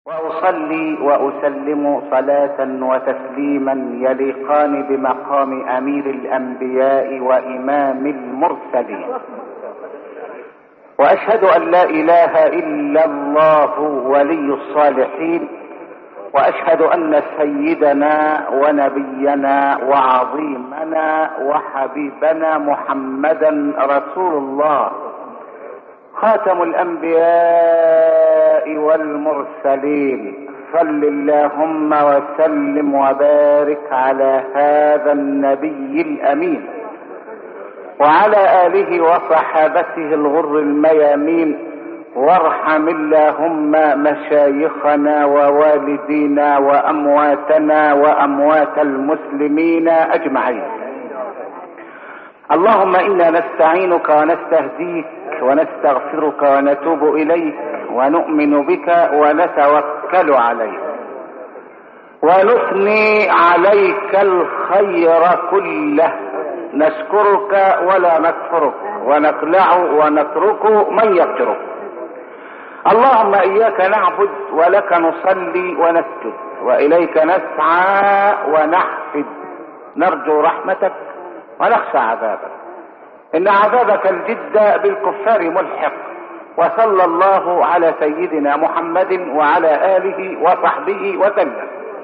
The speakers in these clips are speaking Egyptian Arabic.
واصلي واسلم صلاه وتسليما يليقان بمقام امير الانبياء وامام المرسلين واشهد ان لا اله الا الله ولي الصالحين واشهد ان سيدنا ونبينا وعظيمنا وحبيبنا محمدا رسول الله خاتم الانبياء والمرسلين صل اللهم وسلم وبارك على هذا النبي الامين وعلى اله وصحابته الغر الميامين وارحم اللهم مشايخنا ووالدينا وامواتنا واموات المسلمين اجمعين اللهم انا نستعينك ونستهديك ونستغفرك ونتوب اليك ونؤمن بك ونتوكل عليك ونثني عليك الخير كله نشكرك ولا نكفرك ونقلع ونترك من يترك اللهم اياك نعبد ولك نصلي ونسجد واليك نسعى ونحفد نرجو رحمتك ونخشى عذابك ان عذابك الجد بالكفار ملحق وصلى الله على سيدنا محمد وعلى اله وصحبه وسلم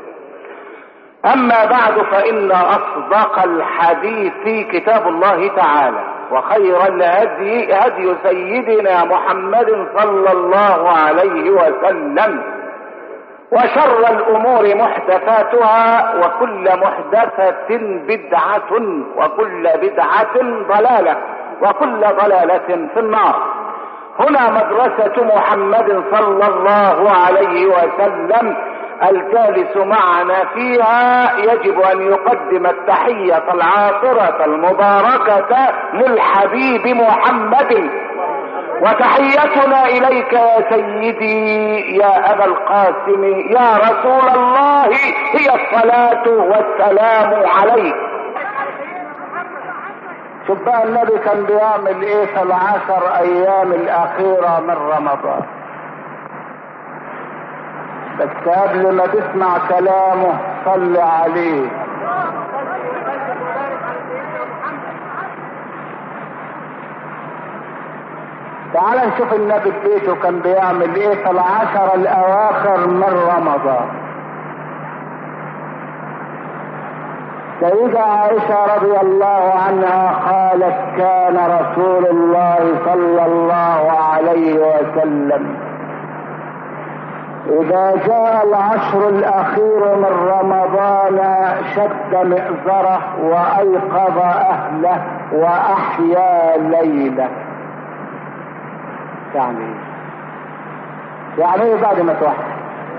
اما بعد فان اصدق الحديث كتاب الله تعالى وخير الهدي هدي سيدنا محمد صلى الله عليه وسلم وشر الامور محدثاتها وكل محدثة بدعة وكل بدعة ضلالة وكل ضلالة في النار هنا مدرسة محمد صلى الله عليه وسلم الجالس معنا فيها يجب ان يقدم التحية العاطرة المباركة للحبيب محمد وتحيتنا اليك يا سيدي يا ابا القاسم يا رسول الله هي الصلاة والسلام عليك شوف بقى النبي كان بيعمل ايه في العشر ايام الاخيرة من رمضان بس قبل ما تسمع كلامه صل عليه تعال نشوف النبي في بيته كان بيعمل ايه في العشر الاواخر من رمضان سيدة عائشة رضي الله عنها قالت كان رسول الله صلى الله عليه وسلم اذا جاء العشر الاخير من رمضان شد مئزره وايقظ اهله واحيا ليله يعني ايه يعني ايه بعد ما توحد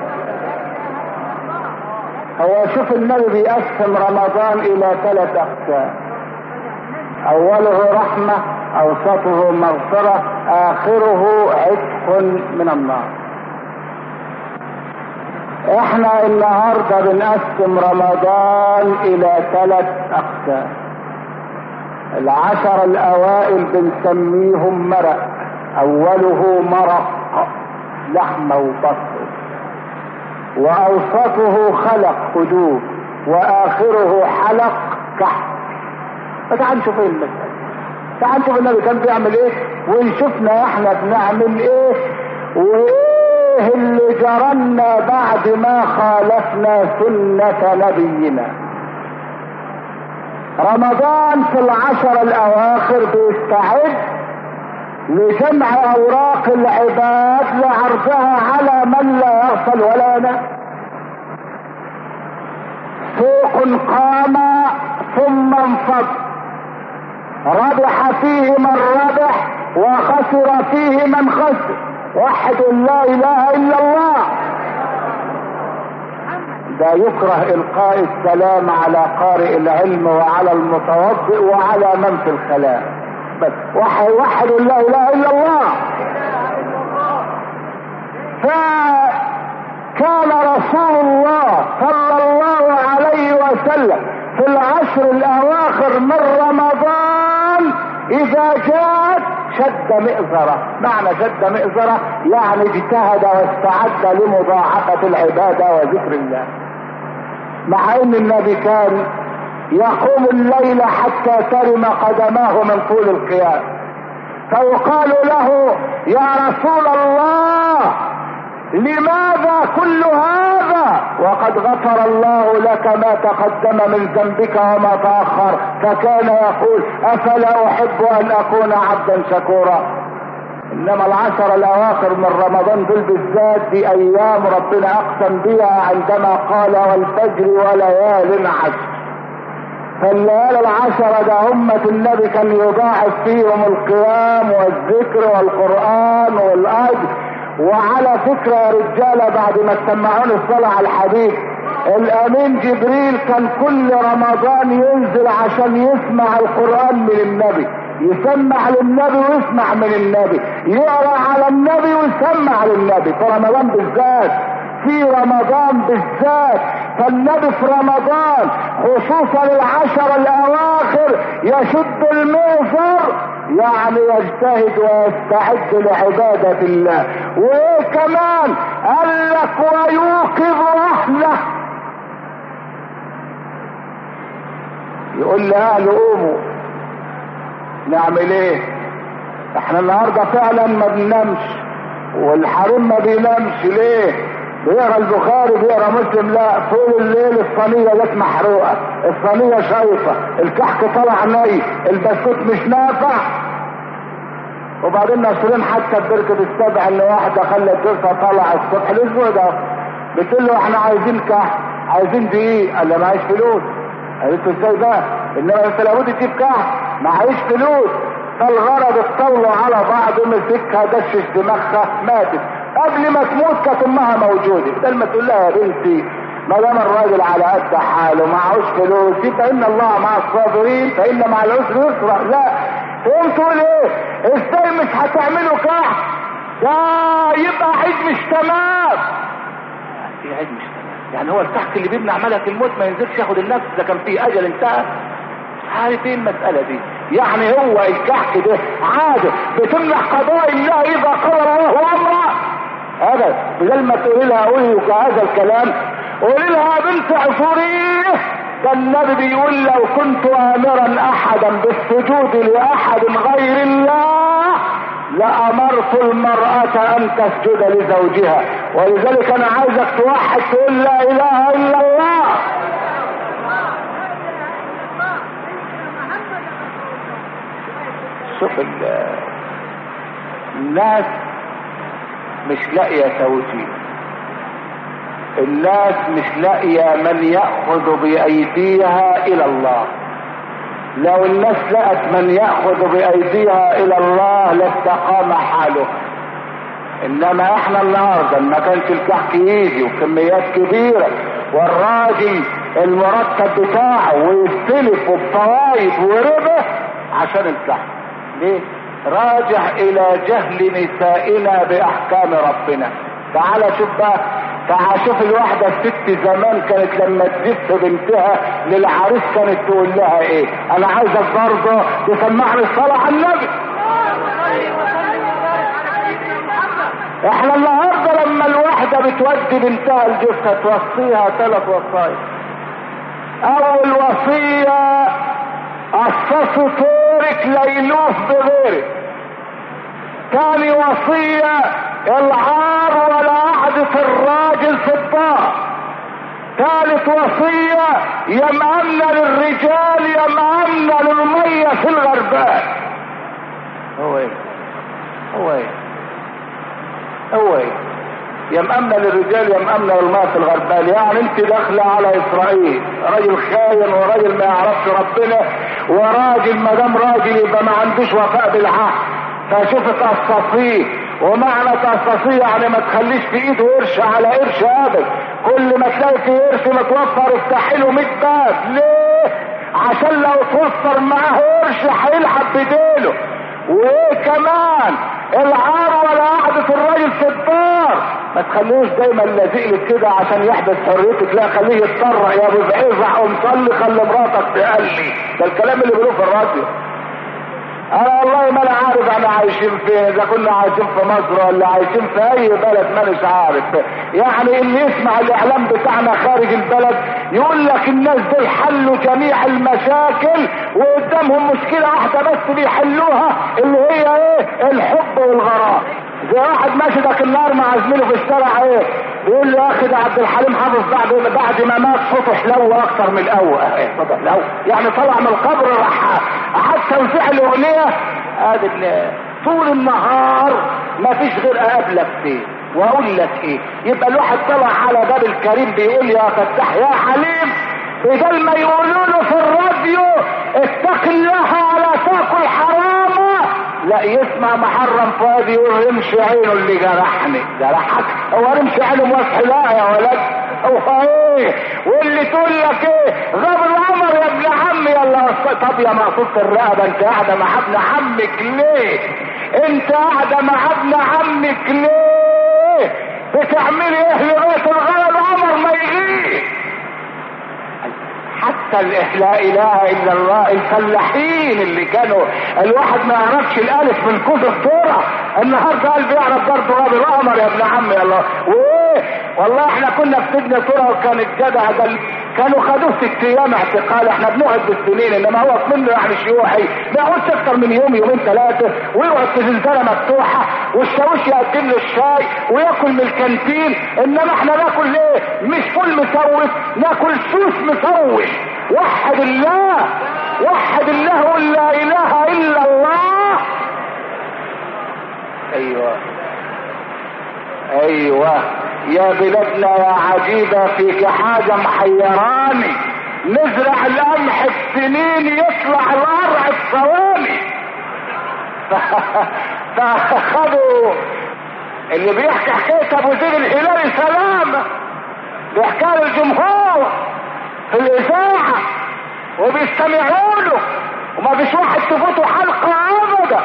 هو شوف النبي بيقسم رمضان الى ثلاث اقسام اوله رحمة اوسطه مغفرة اخره عتق من النار احنا النهاردة بنقسم رمضان الى ثلاث اقسام العشر الاوائل بنسميهم مرق اوله مرق لحمة وبصل واوسطه خلق قدوم واخره حلق كحك فتعال نشوف ايه المسألة تعال نشوف النبي كان بيعمل ايه ونشوفنا احنا بنعمل ايه وايه اللي جرالنا بعد ما خالفنا سنة نبينا رمضان في العشر الاواخر بيستعد لجمع اوراق العباد لعرضها على من لا يغفل ولا ينام سوق قام ثم انفض ربح فيه من ربح وخسر فيه من خسر وحد لا اله الا الله ده يكره القاء السلام على قارئ العلم وعلى المتوضئ وعلى من في الخلاء بس وحد, وحد لا اله الا الله فكان رسول الله صلى الله عليه وسلم في العشر الاواخر من رمضان اذا جاءت شد مئزرة معنى شد مئزرة يعني اجتهد واستعد لمضاعفة العبادة وذكر الله مع ان النبي كان يقوم الليل حتى ترم قدماه من طول القيام فيقال له يا رسول الله لماذا كل هذا وقد غفر الله لك ما تقدم من ذنبك وما تأخر فكان يقول افلا احب ان اكون عبدا شكورا انما العشر الاواخر من رمضان دول بالذات دي ايام ربنا اقسم بها عندما قال والفجر وليال عشر فالليالي العشرة ده أمة النبي كان يضاعف فيهم القيام والذكر والقرآن والأجر وعلى فكرة يا رجالة بعد ما تسمعون الصلاة على الحديث الامين جبريل كان كل رمضان ينزل عشان يسمع القرآن من النبي يسمع للنبي ويسمع من النبي يقرا على النبي ويسمع للنبي في رمضان بالذات في رمضان بالذات فالنبي في رمضان خصوصا العشر الاواخر يشد الميسر يعني يجتهد ويستعد لعبادة الله وايه كمان قال لك ويوقظ اهله يقول لأهله قوموا نعمل ايه احنا النهارده فعلا ما بننامش والحريم ما بينامش ليه بيقرا البخاري بيقرا مسلم لا طول الليل الصينيه جت محروقه الصينيه شايفه الكحك طلع ني البسكوت مش نافع وبعدين ناشرين حتى بركة السبع اللي واحدة خلت جوزها طلع الصبح الاسبوع ده بتقول له احنا عايزين كحك عايزين دقيق قال لها معيش فلوس قالت له ازاي بقى انما انت لابد تجيب كحك معيش فلوس فالغرض اتصلوا على بعض مسكها دشش دماغها ماتت قبل ما تموت كانت امها موجوده بدل ما تقول لها يا بنتي ما دام الراجل على قد حاله معهوش فلوس فان الله مع الصابرين فان مع العسر يسرا لا فهمتوا ايه ازاي مش هتعملوا كحك ده يبقى عيد مش تمام في عيد مش تمام يعني هو الكحك اللي بيبني ملك الموت ما ينزلش ياخد النفس ده كان فيه اجل انتهى عارف ايه المسألة دي يعني هو الكحك ده عادة بتمنع قضاء الله اذا قضى الله امرا ابدا بدل ما تقولي لها قولي هذا الكلام قولي لها يا بنت عصوريه ده النبي بيقول لو كنت امرا احدا بالسجود لاحد غير الله لامرت المرأة ان تسجد لزوجها ولذلك انا عايزك توحد تقول لا اله الا الله شوف الناس مش لاقية توجيه الناس مش لاقية من يأخذ بأيديها إلى الله لو الناس لقت من يأخذ بأيديها إلى الله لاستقام حاله إنما إحنا النهاردة ما كانش الكحك يجي وكميات كبيرة والراجل المرتب بتاعه ويستلف وبفوايد وربح عشان الكحك ليه؟ راجع إلى جهل نسائنا بأحكام ربنا تعال شوف بقى تعال شوف الواحدة الست زمان كانت لما تزف بنتها للعريس كانت تقول لها ايه انا عايزك برضه تسمعني الصلاة على النبي احنا النهارده لما الواحدة بتودي بنتها الجثة توصيها ثلاث وصايا اول وصية قصصوا طورك ليلوف بغيرك تاني وصية العار ولا قعدة الراجل في الدار ثالث وصية يا مأمنة للرجال يا مأمنة للمية في الغربان هو ايه هو ايه هو ايه يا مأمنة للرجال يا مأمنة للمية في الغربان يعني انت داخلة على اسرائيل راجل خاين وراجل ما يعرفش ربنا وراجل ما دام راجل يبقى ما عندوش وفاء بالعهد فشوف تقصصيه ومعنى تقصصيه يعني ما تخليش في ايده قرش على قرش ابدا كل ما تلاقي في قرش متوفر افتحي له 100 باب ليه عشان لو توفر معاه قرش هيلعب بديله وايه كمان العار ولا قعدة الراجل في الدار ما تخليهوش دايما لازق لك كده عشان يحبس حريتك لا خليه يتطرق يا ابو زعيزع قوم صلي خلي مراتك تقلي ده الكلام اللي بيقولوه في الراديو انا والله ما انا عارف احنا عايشين فين اذا كنا عايشين في مصر ولا عايشين في اي بلد مانيش عارف يعني اللي يسمع الاعلام بتاعنا خارج البلد يقول لك الناس دول حلوا جميع المشاكل وقدامهم مشكلة واحدة بس بيحلوها اللي هي ايه الحب والغرام زي واحد ماشي ذاك النهار مع زميله في الشارع ايه بيقول له يا اخي ده عبد الحليم حافظ بعد بعد ما مات صوته حلو اكتر من الاول ايه صوته حلو يعني طلع من القبر راح حتى توزيع الاغنيه ادي طول النهار ما فيش غير اقابلك فيه واقول لك ايه يبقى الواحد طلع على باب الكريم بيقول يا فتاح يا حليم بدل ما يقولوا له في الراديو اتق الله ولا تاكل حراما لا يسمع محرم فؤاد يقول رمش عينه اللي جرحني جرحك هو رمش عينه موسح لا يا ولد هو ايه واللي تقول لك ايه غاب العمر يا ابن عمي يلا طب يا مقصود الرقبه انت قاعده مع ابن عمك ليه انت قاعده مع ابن عمك ليه بتعملي ايه لغايه الغلا العمر ما يغيب حتى لا اله الا الله الفلاحين اللي كانوا الواحد ما يعرفش الالف من كتر الذره النهارده قال بيعرف برضه غاب القمر يا ابن عمي الله وايه والله احنا كنا في سجن ذره وكان الجدع ده كانوا خدوه ست ايام اعتقال احنا بنقعد بالسنين انما هو منه يعني شيوعي ما يقعدش اكتر من يوم يومين ثلاثه ويقعد في زنزانه مفتوحه والشاويش يقدم له الشاي وياكل من الكانتين انما احنا ناكل ايه مش فول مسوس ناكل سوس مسوس وحد الله وحد الله قل لا اله الا الله ايوه ايوه يا بلادنا يا عجيبة فيك حاجة محيراني نزرع القمح بسنين يطلع القرع بثواني فخدوا اللي بيحكي حكاية ابو زيد الهلالي سلامة بيحكيها للجمهور في الاذاعة وبيستمعوا له وما فيش واحد تفوته حلقة ابدا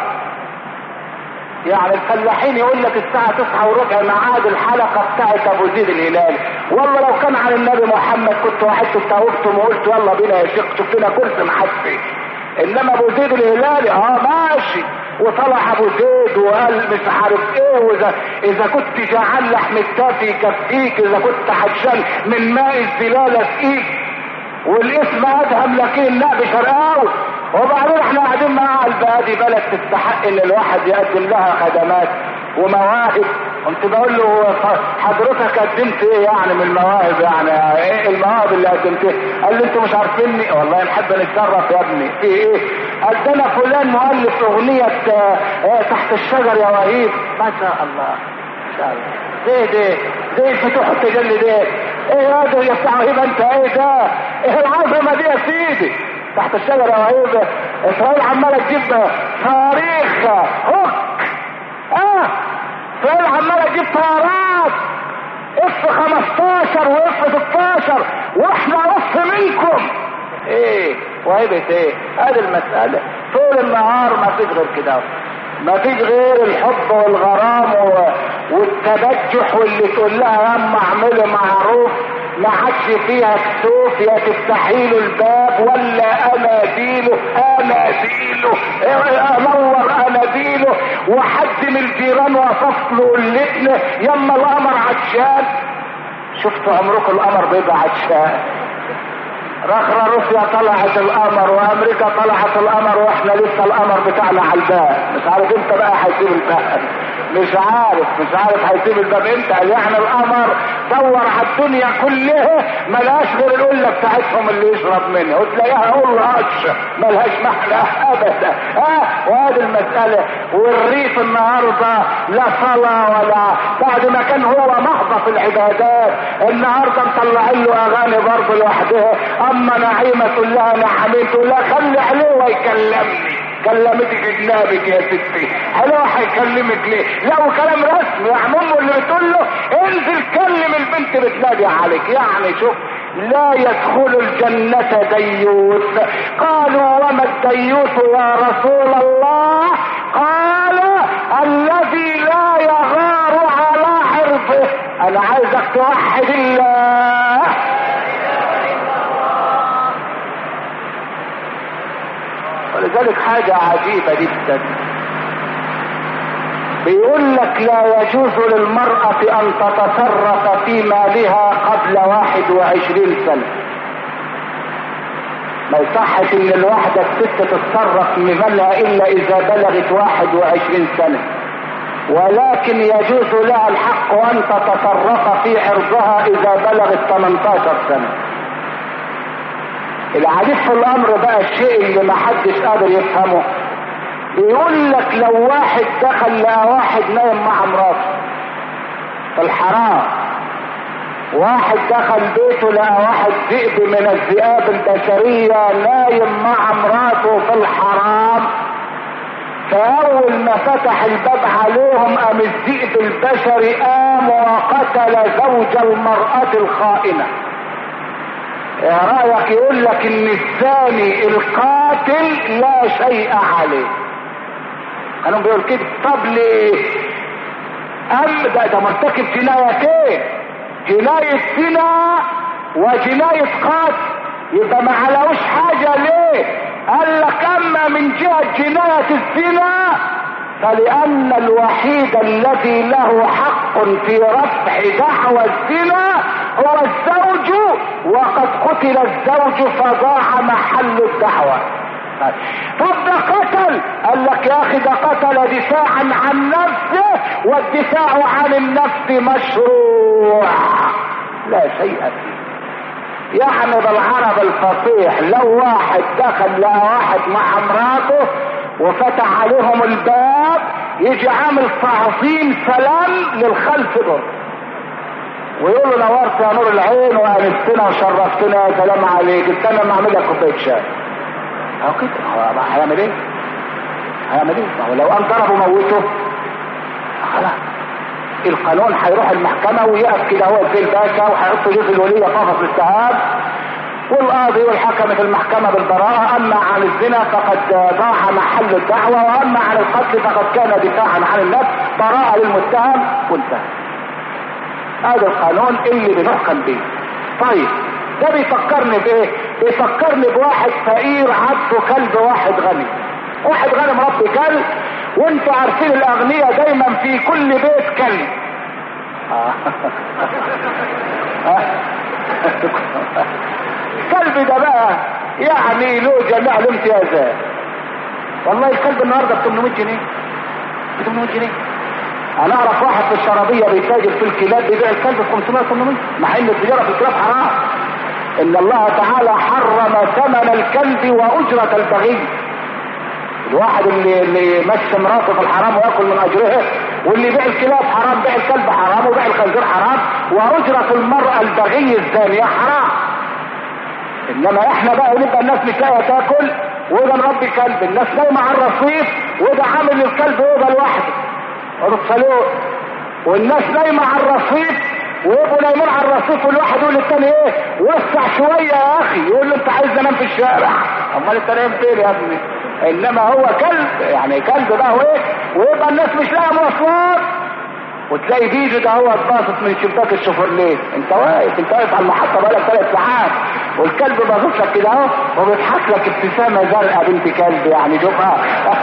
يعني الفلاحين يقول لك الساعة تسعة وربع ميعاد الحلقة بتاعت ابو زيد الهلالي والله لو كان عن النبي محمد كنت وحدت استوقفتم وقلت يلا بينا يا شيخ شوف لنا كرسي محفي انما ابو زيد الهلالي اه ماشي وطلع ابو زيد وقال مش عارف ايه واذا اذا كنت جعان لحم التافي يكفيك اذا كنت عطشان من ماء الزلالة اسقيك والاسم ادهم لكن لا بشرقاوي وبعدين احنا قاعدين معاها البادي بلد تستحق ان الواحد يقدم لها خدمات ومواهب قمت بقول له حضرتك قدمت ايه يعني من المواهب يعني ايه المواهب اللي قدمتها قال لي انتوا مش عارفيني والله نحب نتشرف يا ابني في ايه قال ده انا فلان مؤلف اغنية اه تحت الشجر يا وهيب ما شاء الله ما شاء الله زي ده زي الفتوح التجلي ده ايه يا ده يا بتاع وهيب انت ايه ده ايه العظمة دي يا سيدي تحت الشجرة يا وهيب اسرائيل عمالة تجيب صواريخ هوك اه اسرائيل عمالة تجيب طيارات اف 15 واف 16 واحنا اف منكم ايه وهيبة ايه ادي المسألة طول النهار ما فيش غير كده ما فيش غير الحب والغرام و... والتبجح واللي تقول لها يا اما اعملي معروف ما عادش فيها كسوف يا تفتحي له الباب ولا اناديله اناديله انور اناديله وحد من الجيران وصف له قلتنا يما القمر عطشان شفتوا عمركم القمر بيبقى عطشان رخرة روسيا طلعت القمر وامريكا طلعت القمر واحنا لسه القمر بتاعنا على الباب مش عارف امتى بقى هيسيب الباب مش عارف مش عارف هيسيب الباب امتى يعني القمر دور على الدنيا كلها ملهاش غير القله بتاعتهم اللي يشرب منها وتلاقيها قله قش ملهاش معنى ابدا اه وهذه المساله والريف النهارده لا صلاه ولا بعد ما كان هو محضه في العبادات النهارده مطلعين له اغاني برضه لوحدها اما نعيمه لها نعمين تقول لها خلي عليه ويكلمني كلمتك اجنابك يا ستي حلو هيكلمك ليه لا وكلام رسمي يعني امه اللي بتقول له انزل كلم البنت بتنادي عليك يعني شوف لا يدخل الجنة ديوث قالوا وما الديوث يا رسول الله قال الذي لا يغار على عرضه انا عايزك توحد الله ولذلك حاجة عجيبة جدا بيقول لك لا يجوز للمرأة ان تتصرف في مالها قبل واحد وعشرين سنة ما يصحش ان الواحدة الست تتصرف في مالها الا اذا بلغت واحد وعشرين سنة ولكن يجوز لها الحق ان تتصرف في عرضها اذا بلغت 18 سنة العجيب في الامر بقى الشيء اللي ما حدش قادر يفهمه بيقول لك لو واحد دخل لقى واحد نايم مع مراته في الحرام واحد دخل بيته لقى واحد ذئب من الذئاب البشرية نايم مع مراته في الحرام فأول ما فتح الباب عليهم قام الذئب البشري قام وقتل زوج المرأة الخائنة ايه رأيك يقول لك ان الثاني القاتل لا شيء عليه كانوا بيقول كده طب ليه ام ده ده مرتكب جنايتين جناية زنا وجناية قتل يبقى ما علوش حاجة ليه قال لك اما من جهة جناية الزنا فلان الوحيد الذي له حق في رفع دعوى الزنا هو الزوج وقد قتل الزوج فضاع محل الدعوة طب ده قتل قال لك يا اخي ده قتل دفاعا عن نفسه والدفاع عن النفس مشروع لا شيء فيه يعني بالعرب الفصيح لو واحد دخل لقى واحد مع مراته وفتح عليهم الباب يجي عامل تعظيم سلام للخلف دول ويقول له نورت يا نور العين وانستنا وشرفتنا يا سلام عليك استنى ما اعمل لك كوبايه شاي اهو كده هو هيعمل ايه؟ هيعمل ايه؟ ما هو لو قام ضربه موته خلاص القانون هيروح المحكمة ويقف كده هو زي الباشا وهيحط جزء الولية قفص السهام والقاضي والحكم في المحكمة بالبراءة اما عن الزنا فقد ضاع محل الدعوة واما عن القتل فقد كان دفاعا عن النفس براءة للمتهم وانتهى هذا القانون اللي بنحكم به طيب ده بيفكرني بايه بيفكرني بواحد فقير عبده كلب واحد غني واحد غني مربي كلب وانتوا عارفين الاغنياء دايما في كل بيت كلب الكلب ده بقى يعني له جميع الامتيازات والله الكلب النهارده ب 800 جنيه ب 800 جنيه انا اعرف واحد في الشرابيه بيتاجر في الكلاب بيبيع الكلب ب 500 800 مع ان التجاره في الكلاب حرام ان الله تعالى حرم ثمن الكلب واجره البغي الواحد اللي اللي مشى مراته في الحرام وياكل من اجرها واللي بيع الكلاب حرام بيع الكلب حرام وبيع الخنزير حرام واجره المراه البغي الزانيه حرام انما احنا بقى نبقى الناس مش لاقيه تاكل وده مربي كلب الناس نايمه على الرصيف وده عامل الكلب يبقى لوحده ورصلوه والناس نايمه على الرصيف ويبقوا نايمين على الرصيف والواحد يقول للتاني ايه وسع شويه يا اخي يقول له انت عايز انام في الشارع امال انت نايم فين يا ابني انما هو كلب يعني كلب بقى هو ايه ويبقى الناس مش لاقيه مواصلات وتلاقي فيديو ده هو باصص من شباك الشوفرليه انت واقف انت واقف على المحطه بقالك ثلاث ساعات والكلب باصص لك كده اهو وبيضحك لك ابتسامه زرقاء بنت كلب يعني شوفها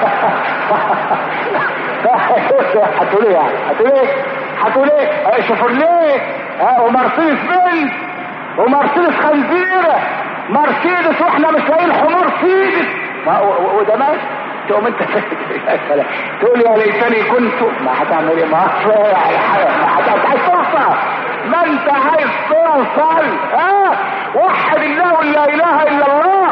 هتقول ايه يعني هتقول ايه هتقول ايه شوفرليه ها ومرسيدس بنت ومرسيدس خنزيره مرسيدس واحنا مش لاقيين حمار سيدس وده ماشي تقوم انت تقول يا ليتني كنت ما هتعمل ايه ما عايز توصل ما انت عايز توصل ها وحد الله لا اله الا الله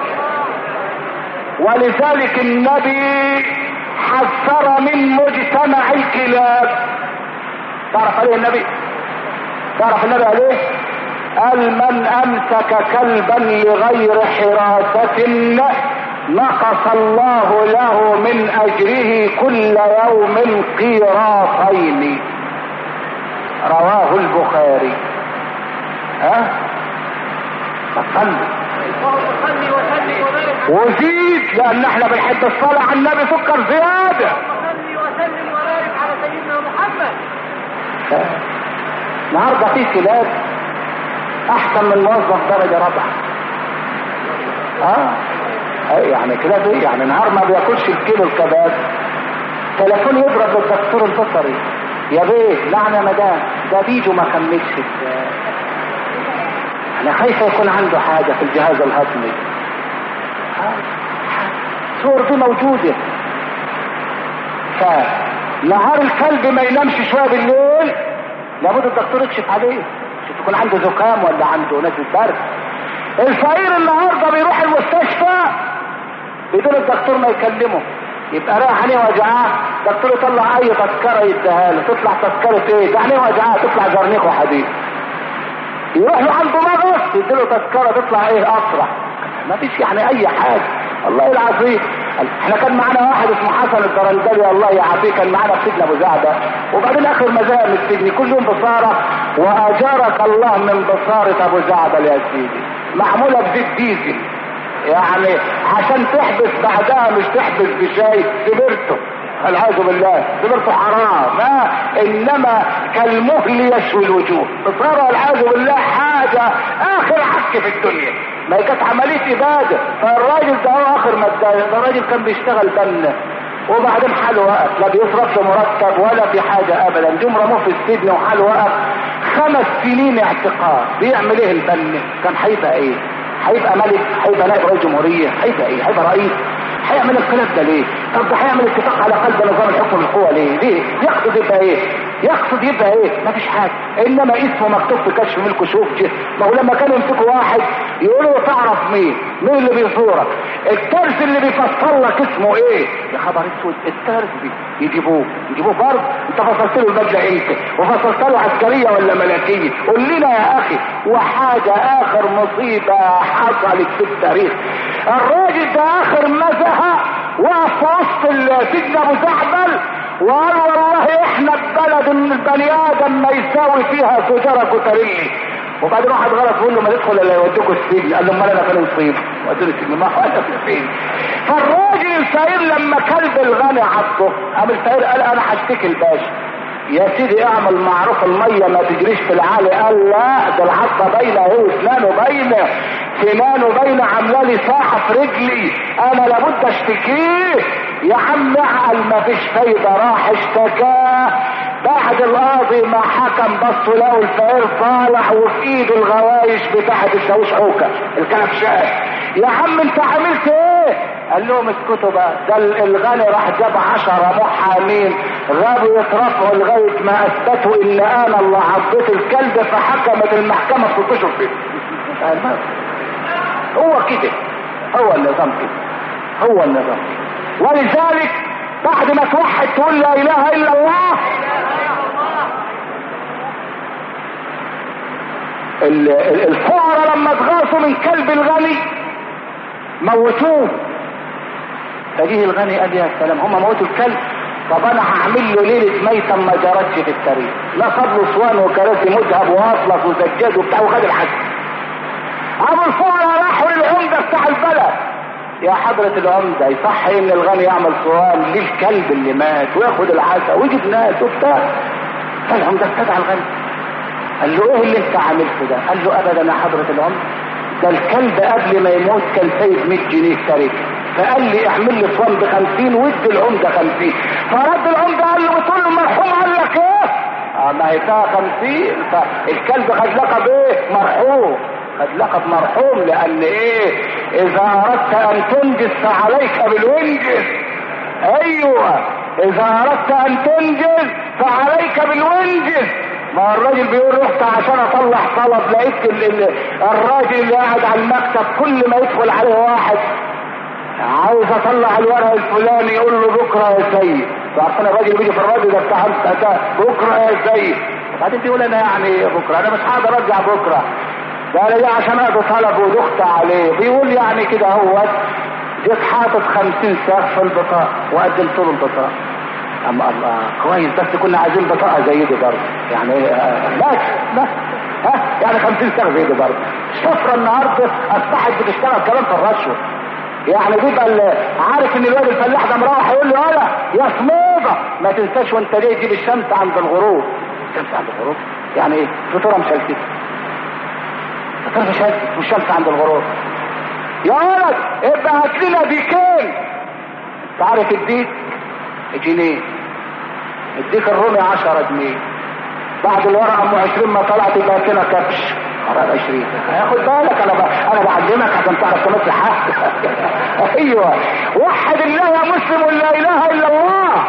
ولذلك النبي حذر من مجتمع الكلاب تعرف عليه النبي تعرف النبي عليه قال من امسك كلبا لغير حراسة نقص الله له من اجره كل يوم قيراطين رواه البخاري ها صلي وزيد لان احنا بنحب الصلاة على النبي سكر زيادة وصلي وسلم وبارك على سيدنا محمد النهارده في كلاب احسن من موظف درجة رابعة اه يعني كده في يعني نهار ما بياكلش الكيلو الكباب تليفون يضرب للدكتور البصري يا بيه نعم يا مدام ده بيجو ما كملش انا خايفه يكون عنده حاجه في الجهاز الهضمي الصور دي موجوده فنهار الكلب ما ينامش شويه بالليل لابد الدكتور يكشف عليه شوف يكون عنده زكام ولا عنده نزله برد الفقير النهارده بيروح المستشفى بدون الدكتور ما يكلمه يبقى رايح عليه وجعاه الدكتور يطلع اي تذكره يديها له تطلع تذكره ايه ده عليه وجعاه تطلع زرنيخ وحديد يروح له عنده مغص يديله تذكره تطلع ايه اسرع ما فيش يعني اي حاجه الله العظيم احنا كان معانا واحد اسمه حسن الدرندلي الله يعافيه كان معانا في سجن ابو زعبه وبعدين اخر ما زهق من السجن كل يوم بصاره واجارك الله من بصاره ابو زعبه يا سيدي معموله بزيت ديزل يعني عشان تحبس بعدها مش تحبس بشاي سبرته والعياذ بالله سبرته حرام ما انما كالمهل يشوي الوجوه بصاره والعياذ بالله حاجه اخر عك في الدنيا ما هي كانت عمليه اباده فالراجل ده هو اخر ما اتضايق ده الراجل كان بيشتغل بنا وبعدين حاله وقف لا بيصرف له مرتب ولا في حاجه ابدا جم رموه في السجن وحاله وقف خمس سنين اعتقال بيعمل ايه البن كان هيبقى ايه هيبقى ملك هيبقى نائب رئيس جمهوريه هيبقى ايه هيبقى رئيس هيعمل الكلام ده ليه طب ده هيعمل اتفاق على قلب نظام الحكم بالقوه ليه ليه يقصد يبقى ايه يقصد يبقى ايه مفيش حاجه انما اسمه مكتوب في كشف ملك شوف جه ما هو لما كانوا يمسكوا واحد يقولوا له تعرف مين مين اللي بيصورك الترس اللي بيفصل لك اسمه ايه يا خبر اسود الترس دي يجيبوه يجيبوه برضه انت فصلت له البدله امتى وفصلت له عسكريه ولا ملكيه قول لنا يا اخي وحاجه اخر مصيبه حصلت في التاريخ الراجل ده اخر ما زهق وقف في وسط سجن ابو زعبل وقال والله احنا البلد ان البني ادم ما يساوي فيها سجاره كوتريلي وبعدين واحد غلط يقول له ما تدخل الا يوديكوا السجن قال له امال انا فين نصيب ودوا السجن ما هو انا فين فالراجل الفقير لما كلب الغني عضه قام الفقير قال انا هشتكي الباشا يا سيدي اعمل معروف الميه ما تجريش في العالي قال لا ده العضه باينه اهو اسنانه باينه سنانه باينه عامله لي ساحه في رجلي انا لابد اشتكيه يا عم اعقل ما فيش فايده راح اشتكاه بعد القاضي ما حكم بصوا لقوا الفقير طالع وفي ايده الغوايش بتاعت الشاويش عوكه الكبشات يا عم انت عملت ايه قال لهم اسكتوا بقى ده الغني راح جاب عشرة محامين غابوا يترفعوا لغاية ما اثبتوا ان انا اللي عضيت الكلب فحكمت المحكمة ست اشهر فيه هو كده هو النظام كده هو النظام ولذلك بعد ما توحد تقول لا اله الا الله الفقراء لما اتغاصوا من كلب الغني موتوه فجيه الغني قال يا سلام هم موتوا الكلب طب انا هعمل له ليله ميته ما جرتش في التاريخ لا فضل اسوان وكراسي مذهب واطلس وسجاد وبتاع وخد الحج ابو الفقراء راحوا للعمده بتاع البلد يا حضرة العمدة يصح ان الغني يعمل صوان للكلب اللي مات وياخد العسى ويجيب ناس وبتاع فالعمدة استدعى الغني قال له ايه اللي انت عملته ده قال له ابدا يا حضرة العمدة ده الكلب قبل ما يموت كان سايب 100 جنيه تركه فقال لي اعمل لي صوان ب 50 وادي العمدة 50 فرد العمدة قال له بتقول له المرحوم قال لك ايه؟ اه ما هي فيها 50 فالكلب خد لقب ايه؟ مرحوم قد لقب مرحوم لان ايه اذا اردت ان تنجز فعليك بالونجز ايوه اذا اردت ان تنجز فعليك بالونجز ما الراجل بيقول رحت عشان اطلع طلب لقيت ال ال الراجل اللي قاعد على المكتب كل ما يدخل عليه واحد عاوز اطلع الورق الفلاني يقول له بكره يا سيد عارفين الراجل بيجي في الراجل ده بتاع بكره يا سيد بعدين بيقول انا يعني بكره انا مش هقدر ارجع بكره ده انا جاي عشان اخد طلب ودخت عليه بيقول يعني كده هو جيت حاطط خمسين ساق في البطاقة وقدمت له البطاقة اما الله كويس بس كنا عايزين بطاقة زي دي برضه يعني بس بس ها يعني خمسين ساق زي دي برضه الشفرة النهارده اصبحت بتشتغل كمان في الرشوة يعني بيبقى عارف ان الواد الفلاح ده مروح يقول له يلا يا صموده ما تنساش وانت جاي تجيب الشمس عند الغروب الشمس عند الغروب يعني ايه فطوره مشلتته فطوره مشلتت والشمس عند الغروب يا ولد ابقى هات لنا ديكين تعرف الديك جنيه اديك الرومي عشرة جنيه بعد الورقة ام عشرين ما طلعت يبقى كده كبش قرار عشرين هياخد بالك انا ب... انا بعلمك عشان تعرف تمثل حق ايوه وحد الله يا مسلم لا اله الا الله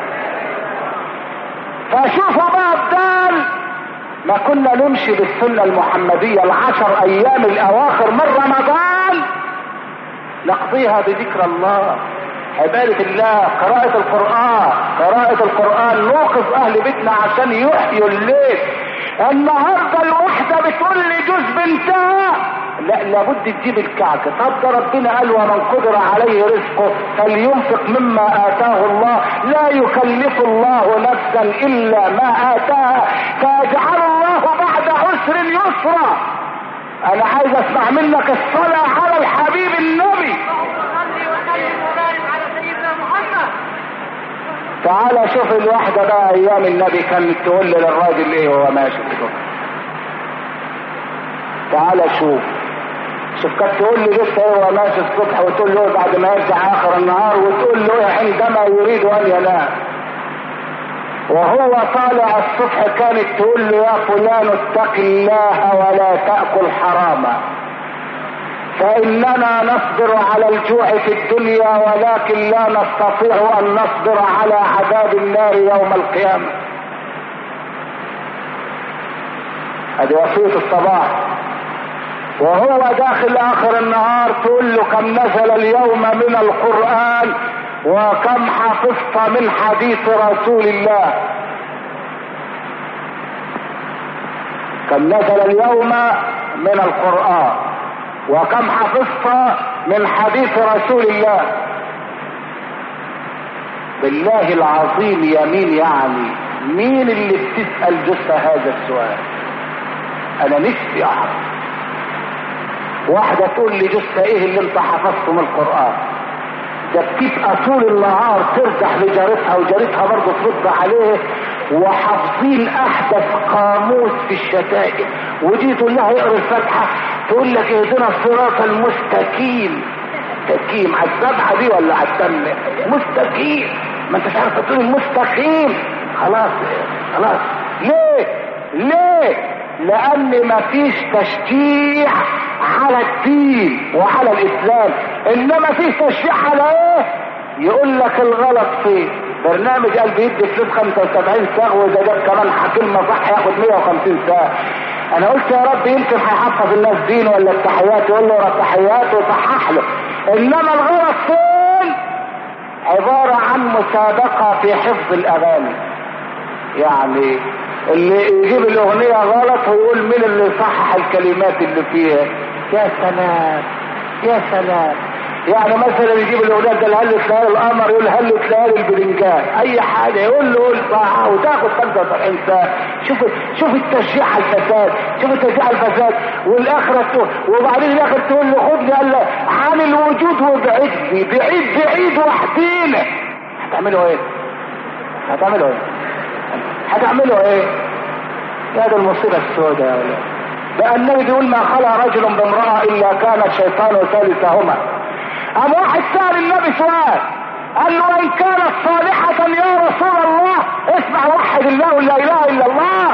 فشوفوا بقى بدال ما كنا نمشي بالسنة المحمدية العشر ايام الاواخر من رمضان نقضيها بذكر الله عبادة الله قراءة القرآن قراءة القرآن نوقف اهل بيتنا عشان يحيوا الليل النهاردة الوحدة بتقول لي جوز بنتها لا لابد تجيب الكعكة طب ده ربنا قال ومن قدر عليه رزقه فلينفق مما آتاه الله لا يكلف الله نفسا إلا ما آتاها فيجعل الله بعد عسر يسرا أنا عايز أسمع منك الصلاة على الحبيب النبي صلي وسلم وبارك على سيدنا محمد تعالى شوف الواحدة بقى أيام النبي كانت تقول للراجل إيه وهو ماشي كده تعالى شوف شوف كانت تقول لي لسه هو ماشي الصبح وتقول له بعد ما يرجع اخر النهار وتقول له عندما يريد ان ينام وهو طالع الصبح كانت تقول له يا فلان اتق الله ولا تأكل حراما فإننا نصبر على الجوع في الدنيا ولكن لا نستطيع أن نصبر على عذاب النار يوم القيامة هذه وصية الصباح وهو داخل اخر النهار تقول له كم نزل اليوم من القرآن وكم حفظت من حديث رسول الله كم نزل اليوم من القرآن وكم حفظت من حديث رسول الله بالله العظيم يمين يعني مين اللي بتسأل جثة هذا السؤال انا نفسي اعرف واحدة تقول لي جثة ايه اللي انت حفظته من القرآن ده بتبقى طول النهار ترجح لجارتها وجارتها برضه ترد عليه وحافظين احدث قاموس في الشتائم ودي تقول لها اقرا الفاتحه تقول لك اهدنا الصراط المستقيم مستقيم على السبعه دي ولا على الثامنه مستقيم ما انتش عارف تقول المستقيم خلاص خلاص ليه ليه لان مفيش تشجيع على الدين وعلى الاسلام انما فيه تشجيع على ايه يقول لك الغلط فين برنامج قال بيدي فلوس 75 ساعة واذا جاب كمان كلمة صح ياخد 150 ساعة انا قلت يا رب يمكن هيحفظ الناس دين ولا التحيات يقول له التحيات وصحح له انما الغلط فين عبارة عن مسابقة في حفظ الاغاني يعني اللي يجيب الاغنية غلط ويقول مين اللي صحح الكلمات اللي فيها يا سلام يا سلام يعني مثلا يجيب الاغنيه ده الهل تلاقي القمر يقول هل تلاقي البرنجان اي حاجه يقول له قول صح وتاخد 75 ساعه شوف شوف التشجيع على الفساد شوف التشجيع على الفساد والاخره تقول وبعدين الاخر تقول له خدني قال له عن الوجود وبعدني بعيد بعيد وحدينا هتعملوا ايه؟ هتعملوا ايه؟ هتعملوا ايه؟ يا ده المصيبه السوداء يا ولاد بقى النبي بيقول ما خلى رجل بامرأة إلا كان الشيطان ثالثهما قام واحد سأل النبي سؤال قال له إن كانت صالحة يا رسول الله اسمع وحد الله ولا إله إلا الله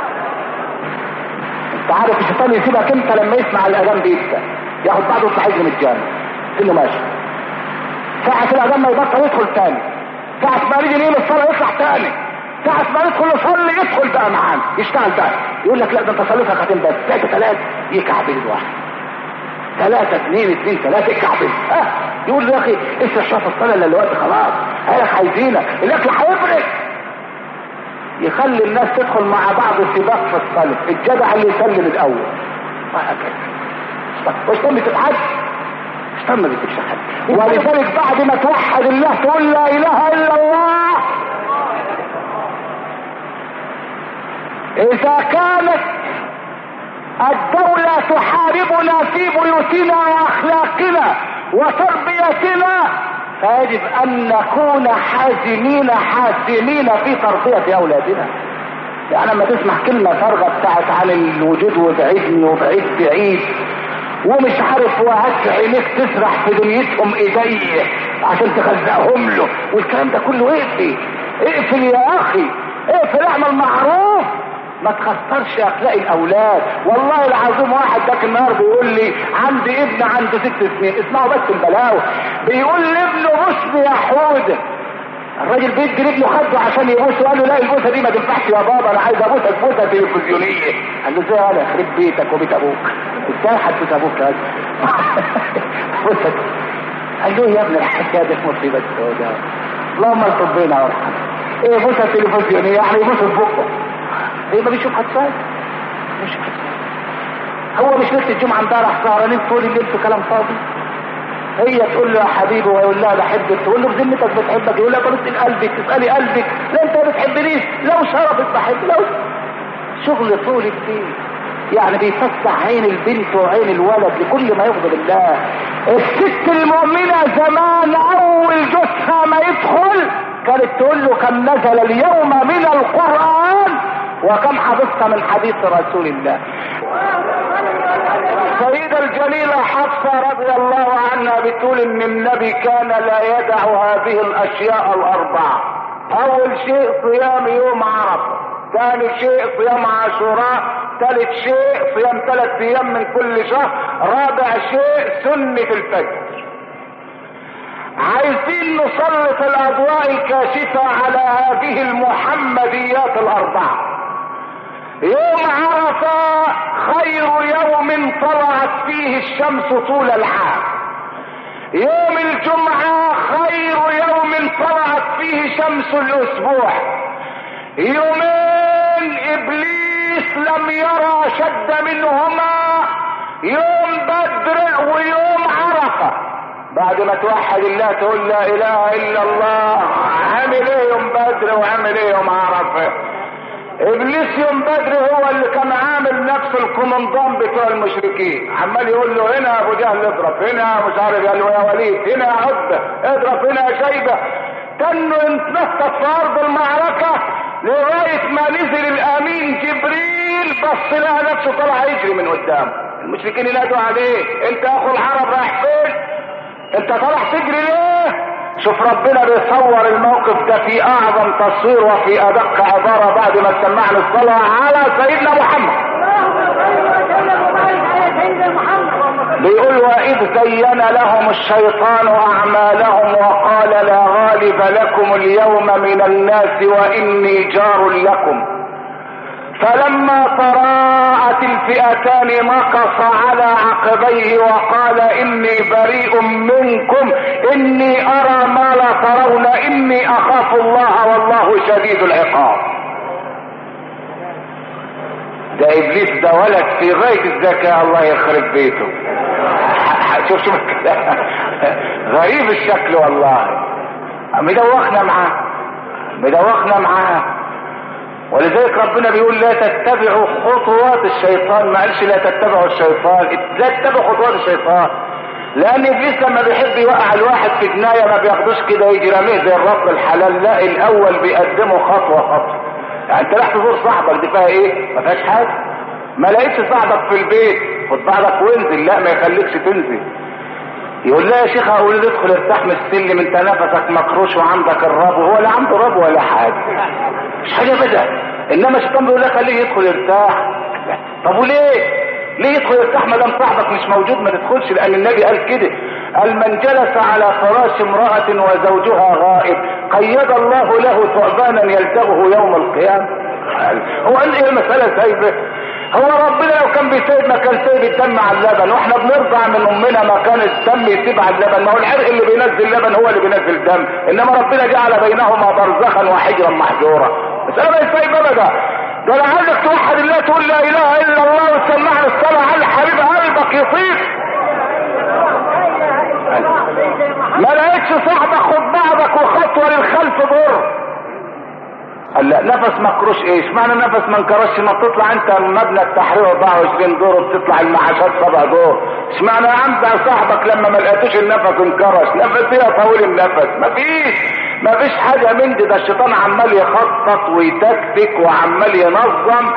أنت عارف الشيطان يسيبك أنت لما يسمع الأذان بيبدأ ياخد بعضه يطلع يجري من الجامع تقول له ماشي ساعة الأذان ما يبطل يدخل تاني ساعة ما نيجي نقيم الصلاة يطلع تاني ساعة ما ندخل نصلي يدخل بقى معانا يشتغل بقى يقول لك لا ده انت صليت ركعتين بس ثلاثة ثلاثة يكعبل الواحد ثلاثة اثنين اثنين ثلاثة يكعبل ها يقول له يا اخي اسرح شوف الصلاة الا الوقت خلاص قالك عايزينك الاكل هيفرق يخلي الناس تدخل مع بعض سباق في الصلاة الجدع اللي يسلم الاول وهكذا والشيطان بتتحد الشيطان ما بيسيبش حد ولذلك بعد ما توحد الله تقول لا اله الا الله اذا كانت الدولة تحاربنا في بيوتنا واخلاقنا وتربيتنا فيجب ان نكون حازمين حاسمين في تربية اولادنا يعني لما تسمع كلمة فارغة بتاعت عن الوجود وبعيدني وبعيد بعيد ومش عارف وهات عينيك تسرح في دنيتهم ايديه عشان تخزقهم له والكلام ده كله اقفل اقفل يا اخي اقفل اعمل معروف ما تخسرش اخلاق الاولاد والله العظيم واحد ذاك النهار بيقول لي عندي ابن عنده ست سنين اسمعوا بس البلاوي بيقول لابنه بص يا حوده الراجل بيدي لابنه خده عشان يبوسه قال له لا البوسه دي ما تنفعش يا بابا انا عايز ابوسك بوسه تلفزيونيه قال له ازاي انا يخرب بيتك وبيت ابوك ازاي هتبوس ابوك يا بوسك قال له يا ابن الحكايه دي مصيبه سوداء اللهم الطب بينا وارحم ايه بوسه تلفزيونيه يعني يبوس في بقه ايه ما بيشوف حدثات مش هو مش لسه الجمعه امبارح سهرانين طول الليل في كلام فاضي هي تقول له يا حبيبي ويقول لها بحبك تقول له بذمتك بتحبك يقول لها بسال قلبك تسالي قلبك لا انت ما بتحبنيش لو شرفت بحب لو شغل طول الليل يعني بيفتح عين البنت وعين الولد لكل ما يغضب الله الست المؤمنة زمان اول جثها ما يدخل كانت تقول له كم نزل اليوم من القرآن وكم حفظت من حديث رسول الله السيدة الجليلة حفصة رضي الله عنها بتقول ان النبي كان لا يدع هذه الاشياء الاربعة اول شيء صيام يوم عرفة ثاني شيء صيام عاشوراء ثالث شيء صيام ثلاث ايام من كل شهر رابع شيء سنة الفجر عايزين نسلط الاضواء الكاشفة على هذه المحمديات الاربعة يوم عرفة خير يوم طلعت فيه الشمس طول العام يوم الجمعة خير يوم طلعت فيه شمس الاسبوع يومين ابليس لم يرى شد منهما يوم بدر ويوم عرفة بعد ما توحد الله تقول لا اله الا الله عامل ايه يوم بدر وعامل ايه يوم عرفه ابليس يوم بدر هو اللي كان عامل نفس الكومندان بتوع المشركين عمال يقول له هنا ابو جهل اضرب هنا مش عارف قال له يا وليد هنا يا عتبه اضرب هنا يا شيبه كانه يتنطط في ارض المعركه لغايه ما نزل الامين جبريل بص لها نفسه طلع يجري من قدام المشركين ينادوا عليه انت اخو العرب رايح فين انت طالع تجري ليه شوف ربنا بيصور الموقف ده في اعظم تصوير وفي ادق عبارة بعد ما سمعنا الصلاة على سيدنا محمد بيقول واذ زين لهم الشيطان اعمالهم وقال لا غالب لكم اليوم من الناس واني جار لكم فلما تراءت الفئتان نقص على عقبيه وقال اني بريء منكم اني ارى ما لا ترون اني اخاف الله والله شديد العقاب ده ابليس ده ولد في غاية الذكاء الله يخرب بيته شوف شوف غريب الشكل والله مدوخنا معاه مدوخنا معاه ولذلك ربنا بيقول لا تتبعوا خطوات الشيطان ما قالش لا تتبعوا الشيطان لا تتبعوا خطوات الشيطان لان ابليس لما بيحب يوقع الواحد في جنايه ما بياخدوش كده يجي راميه زي الرب الحلال لا الاول بيقدمه خطوه خطوه يعني انت رايح تزور صاحبك دي فيها ايه ما فيهاش حاجه ما لقيتش صاحبك في البيت خد بعضك وانزل لا ما يخليكش تنزل يقول لا يا شيخ اقول له ادخل ارتاح من السلم انت نفسك مكروش وعندك الرب هو لا عنده رب ولا حاجه مش حاجه بدا انما الشيطان بيقول لك خليه يدخل يرتاح طب وليه ليه يدخل يرتاح ما دام صاحبك مش موجود ما تدخلش لان النبي قال كده قال من جلس على فراش امرأة وزوجها غائب قيد الله له ثعبانا يلدغه يوم القيامة هو قال ايه المسألة سايبة هو ربنا لو كان بيسيب ما كان سيب الدم على اللبن واحنا بنرضع من امنا ما كان الدم يسيب على اللبن ما هو العرق اللي بينزل لبن هو اللي بينزل الدم انما ربنا جعل بينهما برزخا وحجرا محجورا مسألة ما يسيب ابدا ده لعلك توحد الله تقول لا اله الا الله وتسمعني الصلاة على حبيب قلبك يطيق ما لقيتش صاحبك خد بعضك وخطوة للخلف ضر قال لا نفس مكروش ايش معنى نفس ما انكرش ما بتطلع انت مبنى التحرير 24 دور وبتطلع المعاشات سبع دور ايش معنى عند صاحبك لما ما لقيتوش النفس انكرش نفس ايه طويل النفس مفيش مفيش حاجه من دي ده الشيطان عمال يخطط ويتكتك وعمال ينظم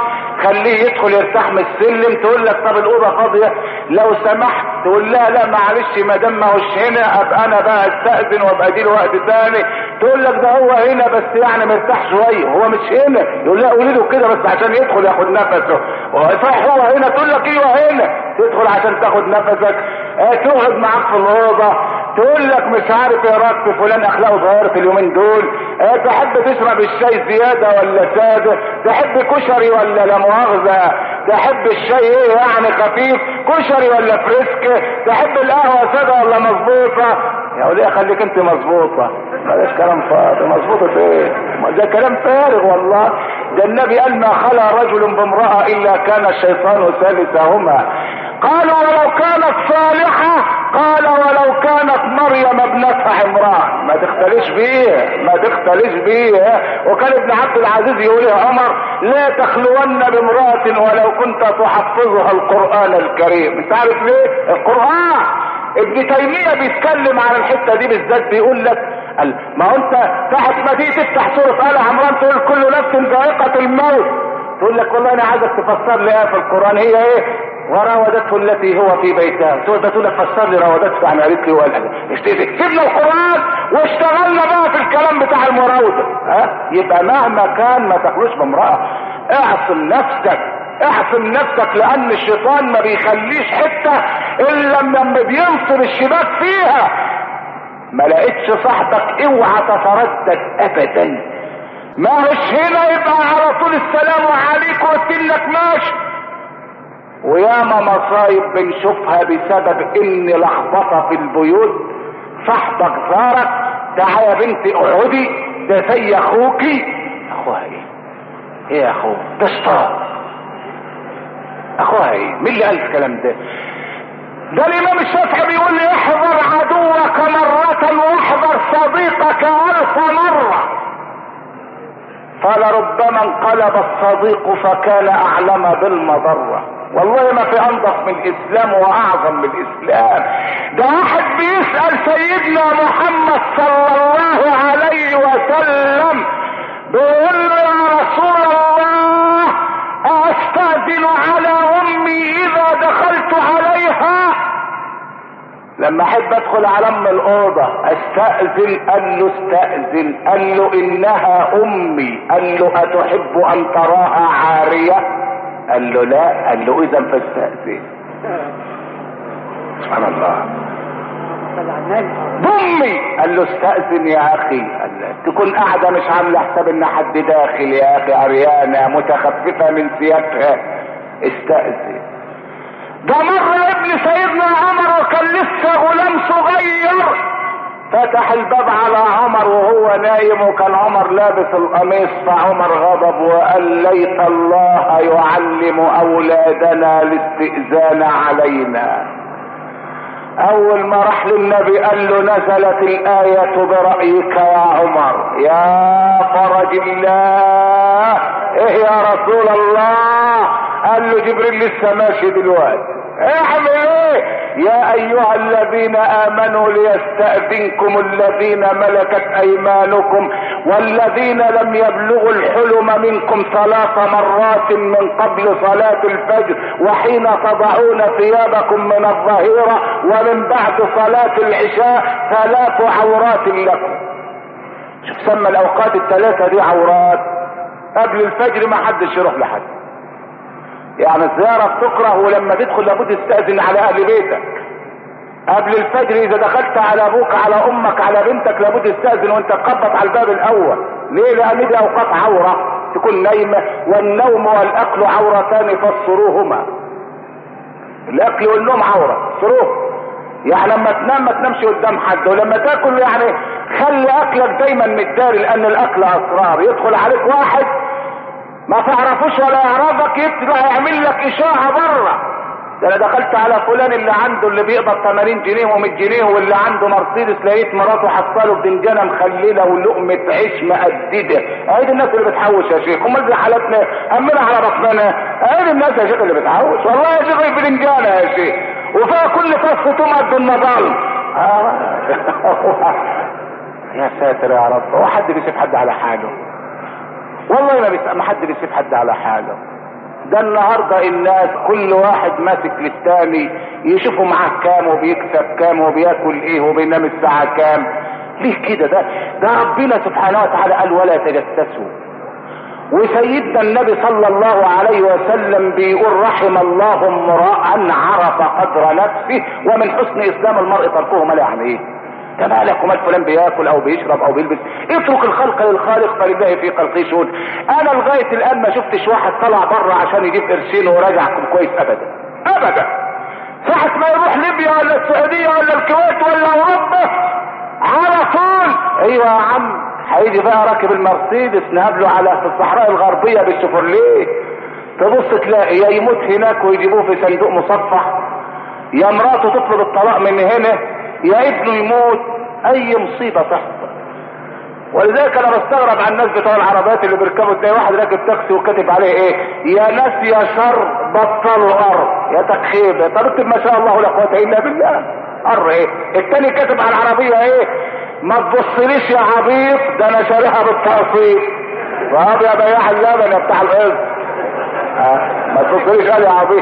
خليه يدخل يرتاح من السلم تقول لك طب الاوضه فاضيه لو سمحت تقول لها لا معلش ما دام ما هوش هنا ابقى انا بقى استاذن وابقى اديله وقت تاني تقول لك ده هو هنا بس يعني مرتاح شويه هو مش هنا يقول لها قولي له كده بس عشان يدخل ياخد نفسه صح هو هنا تقول لك ايوه هنا تدخل عشان تاخد نفسك اه تقعد معاك في الاوضه تقول لك مش عارف ايه رايك في فلان اخلاقه اتغيرت اليومين دول اه تحب تشرب الشاي زياده ولا ساده تحب كشري ولا لا مؤاخذه تحب الشاي ايه يعني خفيف كشري ولا فريسك تحب القهوه ساده ولا مظبوطه يا وليه خليك انت مظبوطه بلاش كلام فاضي مظبوطه ايه ده كلام فارغ والله ده النبي قال ما خلا رجل بامراه الا كان الشيطان ثالثهما قالوا ولو كانت صالحة قال ولو كانت مريم ابنة عمران ما تختلش بيه ما تختلش بيه وكان ابن عبد العزيز يقول يا عمر لا تخلون بامرأة ولو كنت تحفظها القرآن الكريم انت عارف ليه القرآن ابن تيمية بيتكلم عن الحتة دي بالذات بيقول لك قال ما هو انت ساعة ما تيجي تفتح سورة آل عمران تقول كل نفس ذائقة الموت تقول لك والله انا عايزك تفسر لي ايه في القرآن هي ايه وراودته التي هو في بيتها تقول ده تقول لك فسر لي راودته يعني قالت لي وقال سيبنا القران واشتغلنا بقى في الكلام بتاع المراوده ها يبقى مهما كان ما تخلوش بامراه اعصم نفسك احسن نفسك لان الشيطان ما بيخليش حته الا لما بينصر الشباك فيها ما لقيتش صاحبك اوعى تتردد ابدا ما هوش هنا يبقى على طول السلام عليك وقلت لك ماشي وياما مصايب بنشوفها بسبب ان لخبطه في البيوت صاحبك زارك تعالى يا بنتي اقعدي ده زي اخوكي اخوها ايه ايه يا اخوه ده شطار اخوها ايه مين اللي قال الكلام ده ده الامام الشافعي بيقول لي احذر عدوك مرة واحذر صديقك الف مرة قال ربما انقلب الصديق فكان اعلم بالمضرة والله ما في انضف من الاسلام واعظم من الاسلام ده واحد بيسأل سيدنا محمد صلى الله عليه وسلم بيقول له يا رسول الله استأذن على امي اذا دخلت عليها لما احب ادخل على ام الاوضه استاذن قال له استاذن قال له انها امي قال له اتحب ان تراها عاريه قال له لا قال له اذا فاستاذن سبحان الله ضمي قال له استاذن يا اخي قال له تكون قاعده مش عامله حساب ان حد داخل يا اخي عريانه متخففه من ثيابها استاذن ده مرة ابن سيدنا عمر وكان لسه غلام صغير فتح الباب على عمر وهو نايم وكان عمر لابس القميص فعمر غضب وقال ليت الله يعلم اولادنا الاستئذان علينا اول ما راح للنبي قال له نزلت الاية برأيك يا عمر يا فرج الله ايه يا رسول الله قال له جبريل لسه ماشي دلوقتي اعمل ايه يا ايها الذين امنوا ليستأذنكم الذين ملكت ايمانكم والذين لم يبلغوا الحلم منكم ثلاث مرات من قبل صلاة الفجر وحين تضعون ثيابكم من الظهيرة ومن بعد صلاة العشاء ثلاث عورات لكم شوف سمى الاوقات الثلاثة دي عورات قبل الفجر ما حدش يروح لحد يعني الزيارة بتكره ولما تدخل لابد تستأذن على اهل بيتك قبل الفجر اذا دخلت على ابوك على امك على بنتك لابد تستأذن وانت تخبط على الباب الاول ليه لان دي اوقات عورة تكون نايمة والنوم والاكل عورتان فاصروهما الاكل والنوم عورة صروه يعني لما تنام ما تنامش قدام حد ولما تاكل يعني خلي اكلك دايما متداري لان الاكل اسرار يدخل عليك واحد ما تعرفوش ولا يعرفك يطلع يعمل لك اشاعة بره ده انا دخلت على فلان اللي عنده اللي بيقبض 80 جنيه و100 جنيه واللي عنده مرسيدس لقيت مراته حصله بدنجانه مخلله ولقمه عيش مقدده اهي الناس اللي بتحوش يا شيخ امال زي حالتنا امنا على بطننا اهي الناس يا شيخ اللي بتحوش والله يا شيخ بدنجانه يا شيخ وفيها كل فص توم قد النضال يا ساتر يا رب هو حد بيسيب حد على حاله والله ما, بيس... ما حد بيسيب حد على حاله ده النهاردة الناس كل واحد ماسك للتاني يشوفه معاه كام وبيكسب كام وبياكل ايه وبينام الساعة كام ليه كده ده ده ربنا سبحانه وتعالى قال ولا تجسسوا وسيدنا النبي صلى الله عليه وسلم بيقول رحم الله امرأ عرف قدر نفسه ومن حسن اسلام المرء تركه ما لا يعنيه ده مالك ومال فلان بياكل او بيشرب او بيلبس اترك الخلق للخالق فلله في خلقه شؤون انا لغايه الان ما شفتش واحد طلع بره عشان يجيب قرشين وراجع كويس ابدا ابدا ساعة ما يروح ليبيا ولا السعودية ولا الكويت ولا اوروبا على طول ايوه يا عم هيجي بقى راكب المرسيدس نقابله على في الصحراء الغربية بالشيفروليه تبص تلاقي يا يموت هناك ويجيبوه في صندوق مصفح يا مراته تطلب الطلاق من هنا يا ابنه يموت اي مصيبة تحصل ولذلك انا بستغرب عن الناس بتوع العربيات اللي بيركبوا تلاقي واحد راكب تاكسي وكاتب عليه ايه يا ناس يا شر بطلوا قر يا تكخيب طب اكتب ما شاء الله لا قوه الا بالله قر ايه التاني كاتب على العربيه ايه ما تبصليش يا عبيط ده انا شاريها بالتقسيط فهذا يا بياع اللبن يا بتاع القسط آه. ما تبصليش قال يا عبيط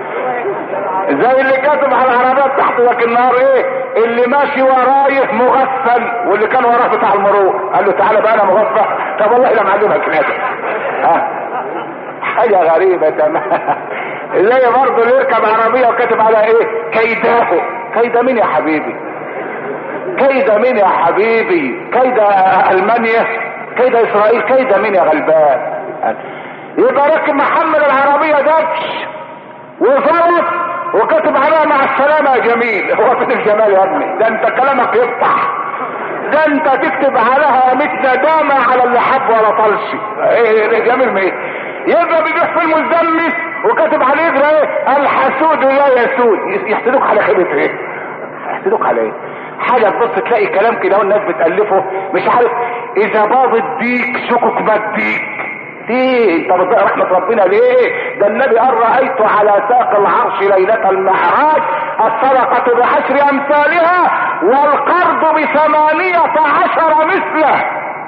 زي اللي كاتب على العربية تحت لك النهار ايه اللي ماشي ورايه مغفل واللي كان وراه بتاع المرور قال له تعالى بقى انا مغفل طب والله لا معلمك كده ها حاجة غريبة تمام زي برضه اللي يركب عربية وكاتب على ايه كيداه كيد مين يا حبيبي كيد مين يا حبيبي كيد المانيا كيد اسرائيل كيد مين يا غلبان يبقى راكب محمل العربية دبش وفرط وكاتب عليها مع السلامة يا جميل هو فين الجمال يا ابني ده انت كلامك يفتح ده انت تكتب عليها 100 ندامة على اللي حب ولا طلش ايه جميل مين يبقى بيبيع فيلم الزمي وكاتب عليه يجرى ايه الحسود لا يسود يحسدوك على خيبة ايه يحسدوك على ايه حاجة تبص تلاقي كلام كده والناس بتألفه مش عارف اذا باض الديك شكك بديك ليه انت بتضيع رحمة ربنا ليه ده النبي قال رأيت على ساق العرش ليلة المعراج الصدقة بعشر امثالها والقرض بثمانية عشر مثله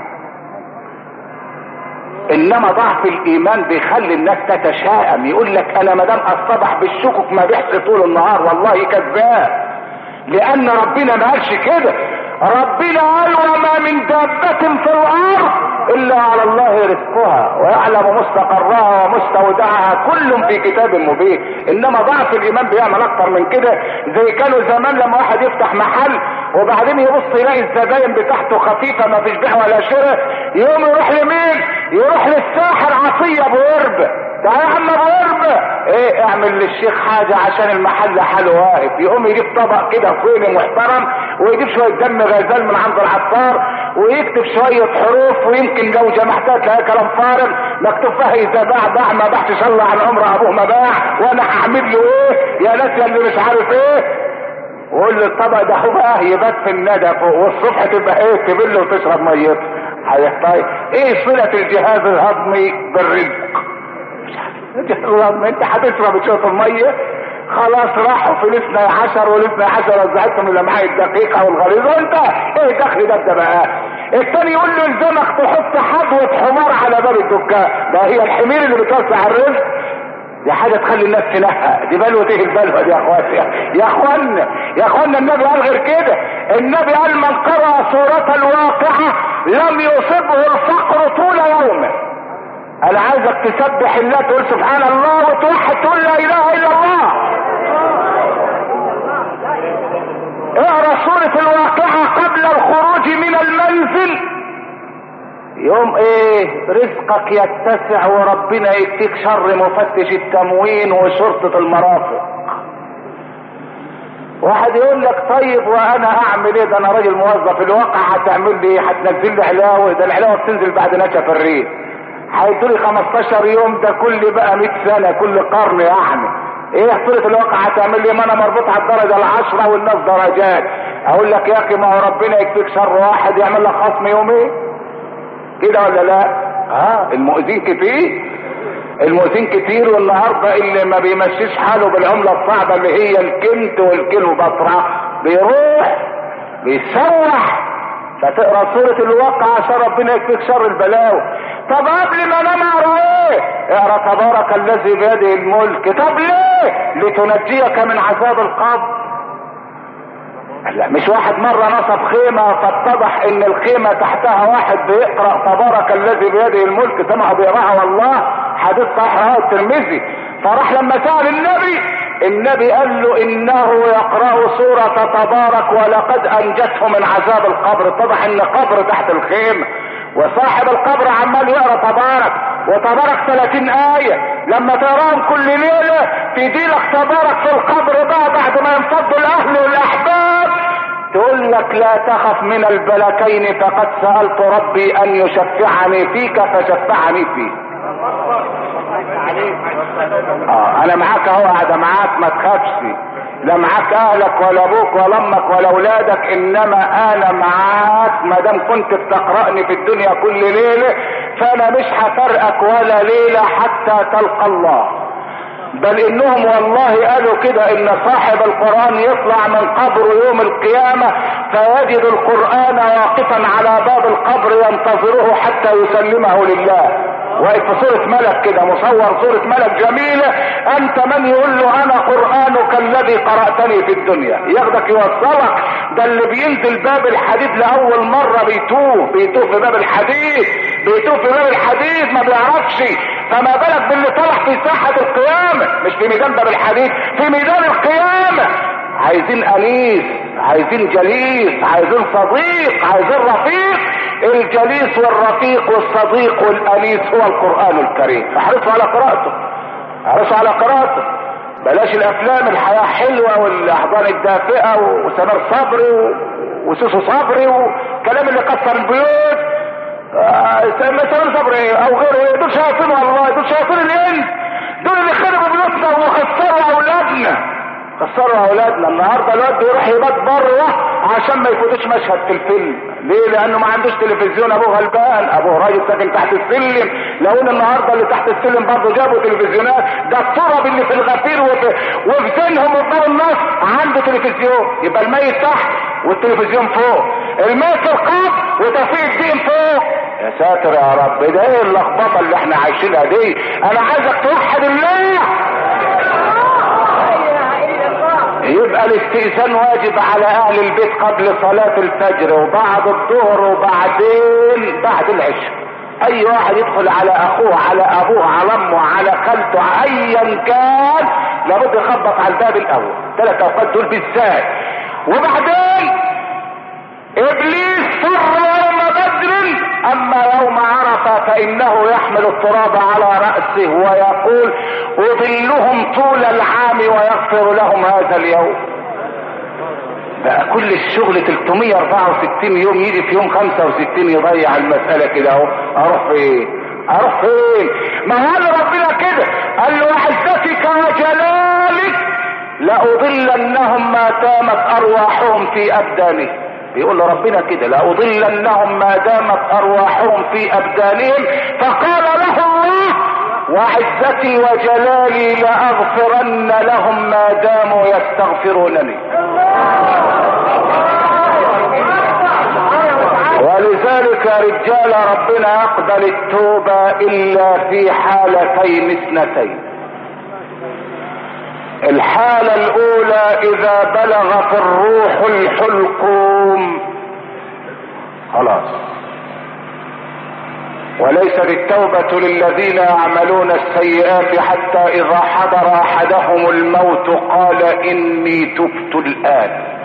انما ضعف الايمان بيخلي الناس تتشائم يقول لك انا ما دام اصطبح بالشكك ما بيحصي طول النهار والله كذاب لان ربنا ما قالش كده ربنا قال وما من دابة في الارض الا على الله رزقها ويعلم مستقرها ومستودعها كل في كتاب مبين انما ضعف الايمان بيعمل اكتر من كده زي كانوا زمان لما واحد يفتح محل وبعدين يبص يلاقي الزباين بتاعته خفيفة ما فيش بيع ولا شراء يقوم يروح لمين يروح للساحر عطية ابو قرب تعالى يا عم ابو قرب ايه اعمل للشيخ حاجة عشان المحل حاله واقف يقوم يجيب طبق كده فيني محترم ويجيب شوية دم غزال من عند العطار ويكتب شوية حروف ويمكن لو جمعتها تلاقي كلام فارغ مكتوب فيها اذا باع باع ما باعش صلى عن عمر ابوه ما باع وانا هعمل له ايه يا ناس يا اللي مش عارف ايه وقول له الطبق ده هو بقى يبات في الندى فوق والصبح تبقى ايه تبل وتشرب ميته طيب ايه صلة الجهاز الهضمي بالرزق الجهاز الهضمي انت هتشرب شوية المية خلاص راحوا في الاثنى عشر والاثنى عشر وزعتهم الامعاء الدقيقة والغليظة وانت ايه دخل ده بقى التاني يقول له الزمك تحط حدوة حمار على باب الدكان ده هي الحمير اللي بتوسع الرزق دي حاجة تخلي الناس تنهى دي بلوة ايه البلوة دي يا اخواتي يا اخوانا يا اخوانا النبي قال غير كده النبي قال من قرأ سورة الواقعة لم يصبه الفقر طول يومه انا عايزك تسبح الله تقول سبحان الله وتوحد تقول لا اله الا الله اقرا سورة الواقعة قبل الخروج من المنزل يوم ايه رزقك يتسع وربنا يكفيك شر مفتش التموين وشرطة المرافق واحد يقول لك طيب وانا اعمل ايه ده انا راجل موظف الواقع هتعمل لي هتنزل لي علاوه ده العلاوه بتنزل بعد نشف الريح هيدوا لي 15 يوم ده كل بقى 100 سنه كل قرن يعني ايه صورة الواقع هتعمل لي ما انا مربوط على الدرجة العشرة والناس درجات اقول لك يا اخي ما هو ربنا يكفيك شر واحد يعمل لك خصم يومين كده ولا لا ها المؤذين كتير المؤذين كتير والنهارده اللي ما بيمشيش حاله بالعمله الصعبه اللي هي الكنت والكيلو بطرة بيروح بيسوح فتقرا سوره الواقع عشان ربنا يكفيك شر البلاوي طب قبل ما انام اقرا ايه ليه اقرا تبارك الذي بيده الملك طب ليه لتنجيك من عذاب القبر لا مش واحد مرة نصب خيمة فاتضح ان الخيمة تحتها واحد بيقرأ تبارك الذي بيده الملك سمعه بيقرأها والله حديث صحيح رواه الترمذي فراح لما سأل النبي النبي قال له انه يقرأ سورة تبارك ولقد انجته من عذاب القبر اتضح ان قبر تحت الخيمة وصاحب القبر عمال يقرأ تبارك وتبارك 30 آية لما تقراهم كل ليلة تديلك تبارك في القبر بقى بعد ما ينفضوا الاهل والاحباب تقول لك لا تخف من البلكين فقد سألت ربي ان يشفعني فيك فشفعني فيك اه انا معاك اهو قاعد معاك ما تخافش لا معاك اهلك ولا ابوك ولا امك ولا اولادك انما انا معاك ما دام كنت بتقرأني في الدنيا كل ليلة فانا مش هفرقك ولا ليلة حتى تلقى الله بل انهم والله قالوا كده ان صاحب القرآن يطلع من قبره يوم القيامة فيجد القرآن واقفا على باب القبر ينتظره حتى يسلمه لله واقف في صورة ملك كده مصور صورة ملك جميلة انت من يقول له انا قرآنك الذي قرأتني في الدنيا ياخدك يوصلك ده اللي بينزل باب الحديد لاول مرة بيتوه بيتوه في باب الحديد بيتوه في باب الحديد ما بيعرفش فما بالك باللي طلع في ساحة القيامة مش في ميدان باب الحديد في ميدان القيامة عايزين انيس عايزين جليس عايزين صديق عايزين رفيق الجليس والرفيق والصديق والانيس هو القرآن الكريم احرصوا على قراءته احرصوا على قراءته بلاش الافلام الحياة حلوة والاحضان الدافئة وسمير صبري وسوسو صبري والكلام اللي كسر البيوت سمير صبري او غيره دول شياطين والله دول شياطين الانس دول اللي خربوا بيوتنا وخسروا اولادنا خسروا اولادنا النهارده الواد بيروح يبات بره عشان ما يفوتش مشهد في الفيلم ليه لانه ما عندوش تلفزيون ابوه غلبان ابوه راجل ساكن تحت السلم لو ان النهارده اللي تحت السلم برضه جابوا تلفزيونات ده التراب اللي في الغفير وفي, وفي ذهنهم وفي الناس عنده تلفزيون يبقى الميت تحت والتلفزيون فوق الميت في القبر وتوفيق الدين فوق يا ساتر يا رب ده ايه اللخبطه اللي احنا عايشينها دي انا عايزك توحد الله يبقى الاستئذان واجب على اهل البيت قبل صلاة الفجر وبعد الظهر وبعدين بعد العشاء اي واحد يدخل على اخوه على ابوه على امه على خالته ايا كان لابد يخبط على الباب الاول ثلاث اوقات دول بالذات وبعدين ابليس فر يوم بدر اما يوم عرفه فانه يحمل التراب على راسه ويقول اضلهم طول العام ويغفر لهم هذا اليوم بقى كل الشغل 364 يوم يجي في يوم 65 يضيع المسألة كده اهو اروح فين اروح فين ما هو قال ربنا كده قال له وعزتك وجلالك لأضلنهم ما دامت ارواحهم في ابدانهم بيقول ربنا كده لأضلنهم ما دامت ارواحهم في ابدانهم فقال له الله وعزتي وجلالي لأغفرن لهم ما داموا يستغفرونني ولذلك يا رجال ربنا يقبل التوبة الا في حالتين اثنتين الحالة الاولى اذا بلغ في الروح الحلقوم خلاص وليست التوبة للذين يعملون السيئات حتى اذا حضر احدهم الموت قال اني تبت الان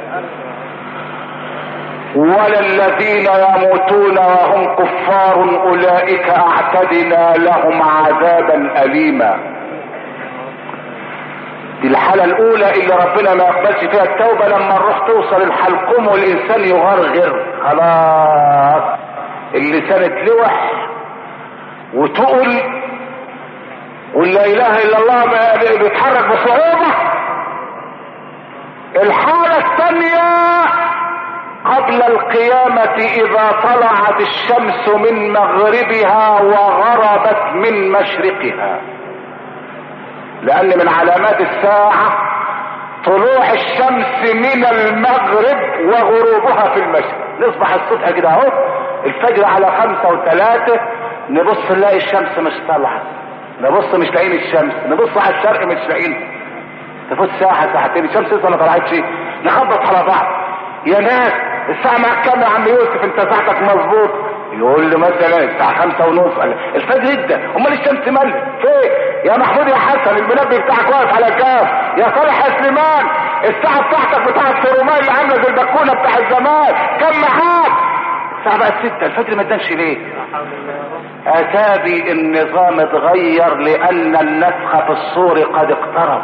ولا الذين يموتون وهم كفار اولئك اعتدنا لهم عذابا اليما دي الحالة الاولى اللي ربنا ما يقبلش فيها التوبة لما الروح توصل الحلقوم والانسان يغرغر خلاص اللسان اتلوح وتقل واللا اله الا الله بيتحرك بصعوبة الحالة الثانية قبل القيامة اذا طلعت الشمس من مغربها وغربت من مشرقها لان من علامات الساعة طلوع الشمس من المغرب وغروبها في المشرق نصبح الصبح كده اهو الفجر على خمسة وثلاثة نبص نلاقي الشمس مش طالعة نبص مش لاقيين الشمس نبص على الشرق مش لاقيين تفوت ساعة ساعتين الشمس لسه ما طلعتش نخبط على بعض يا ناس الساعة معاك كام يا عم يوسف انت ساعتك مظبوط يقول لي مثلا الساعة خمسة ونص الفجر ادى امال الشمس ملت فين يا محمود يا حسن المنبه بتاعك واقف على كام يا صالح يا سليمان الساعة بتاعتك بتاعت سرومان اللي عاملة زي البكونة بتاع الزمان كم معاك الساعة بقت ستة الفجر ما ادانش ليه اتابي النظام اتغير لان النفخ في الصور قد اقترب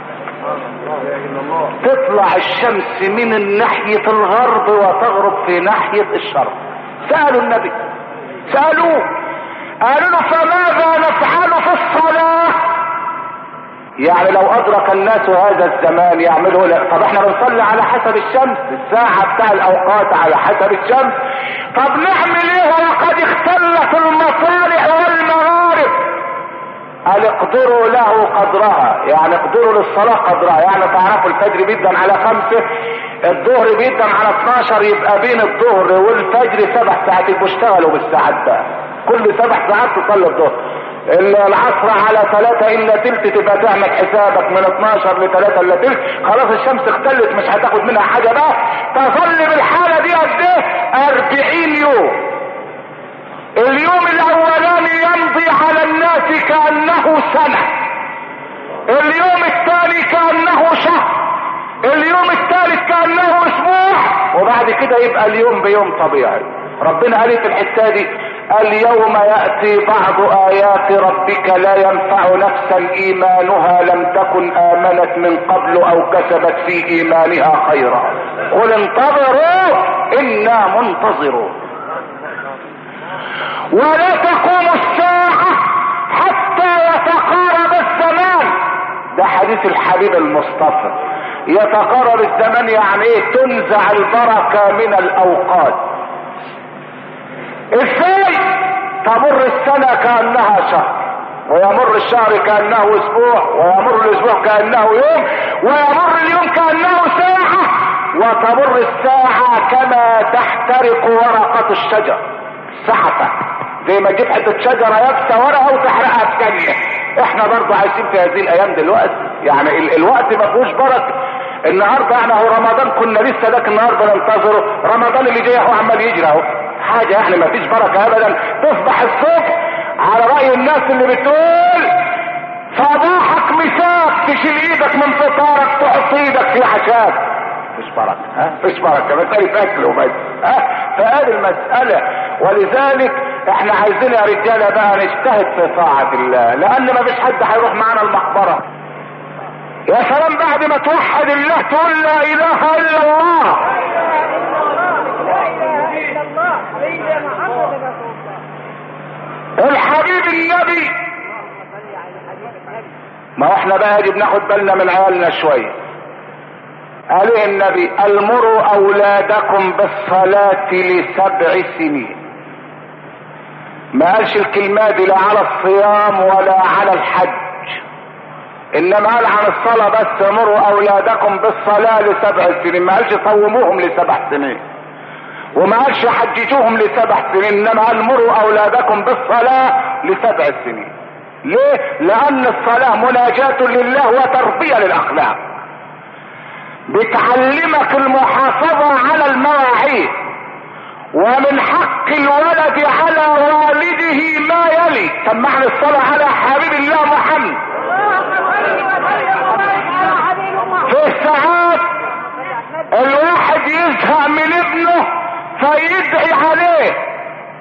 تطلع الشمس من ناحية الغرب وتغرب في ناحية الشرق سألوا النبي سألوه قالوا له فماذا نفعل في الصلاة يعني لو ادرك الناس هذا الزمان يعملوا لا طب احنا بنصلي على حسب الشمس الساعة بتاع الاوقات على حسب الشمس طب نعمل ايه وقد اختلت المصالح والمغارب قال اقدروا له قدرها يعني اقدروا للصلاة قدرها يعني تعرفوا الفجر بيدن على خمسة الظهر بيدن على 12 يبقى بين الظهر والفجر سبع ساعات يبقوا اشتغلوا بالساعات ده كل سبع ساعات تصلي الظهر العصر على ثلاثة الا تلت تبقى تعمل حسابك من 12 لثلاثة الا تلت خلاص الشمس اختلت مش هتاخد منها حاجة بقى تصلي بالحالة دي قد ايه 40 يوم اليوم الاولاني يمضي على الناس كأنه سنة اليوم الثاني كأنه شهر اليوم الثالث كأنه اسبوع وبعد كده يبقى اليوم بيوم طبيعي ربنا قال في الحتة دي اليوم يأتي بعض آيات ربك لا ينفع نفسا إيمانها لم تكن آمنت من قبل أو كسبت في إيمانها خيرا قل انتظروا إنا منتظرون ولا تقوم الساعة حتى يتقارب الزمان ده حديث الحبيب المصطفى يتقارب الزمان يعني ايه تنزع البركة من الاوقات ازاي تمر السنة كأنها شهر ويمر الشهر كأنه اسبوع ويمر الاسبوع كأنه يوم ويمر اليوم كأنه ساعة وتمر الساعة كما تحترق ورقة الشجر سحفة زي ما تجيب حته شجره يابسه ورقه وتحرقها في ثانيه احنا برضه عايشين في هذه الايام دلوقتي يعني ال الوقت ما فيهوش بركه النهارده احنا هو رمضان كنا لسه ذاك النهارده ننتظره رمضان اللي جاي اهو عمال يجري اهو حاجه يعني ما فيش بركه ابدا تصبح الصبح على راي الناس اللي بتقول صباحك مساك تشيل ايدك من فطارك تحط ايدك في عشاك مش بركه ها مش بركه مساله اكل وبس ها فهذه المساله ولذلك احنا عايزين يا رجاله بقى نجتهد في طاعه الله لان ما فيش حد هيروح معانا المقبره يا سلام بعد ما توحد الله تقول لا اله الا الله الحبيب النبي ما هو احنا بقى يجب ناخد بالنا من عيالنا شويه قال ايه النبي المروا اولادكم بالصلاة لسبع سنين ما قالش الكلمة دي لا على الصيام ولا على الحج انما قال عن الصلاة بس مروا اولادكم بالصلاة لسبع سنين ما قالش صوموهم لسبع سنين وما قالش حججوهم لسبع سنين انما قال مروا اولادكم بالصلاة لسبع سنين ليه لان الصلاة مناجاة لله وتربية للاخلاق بتعلمك المحافظة على المواعيد ومن حق الولد على والده ما يلي سمعنا الصلاة على حبيب الله محمد في ساعات الواحد يزهق من ابنه فيدعي عليه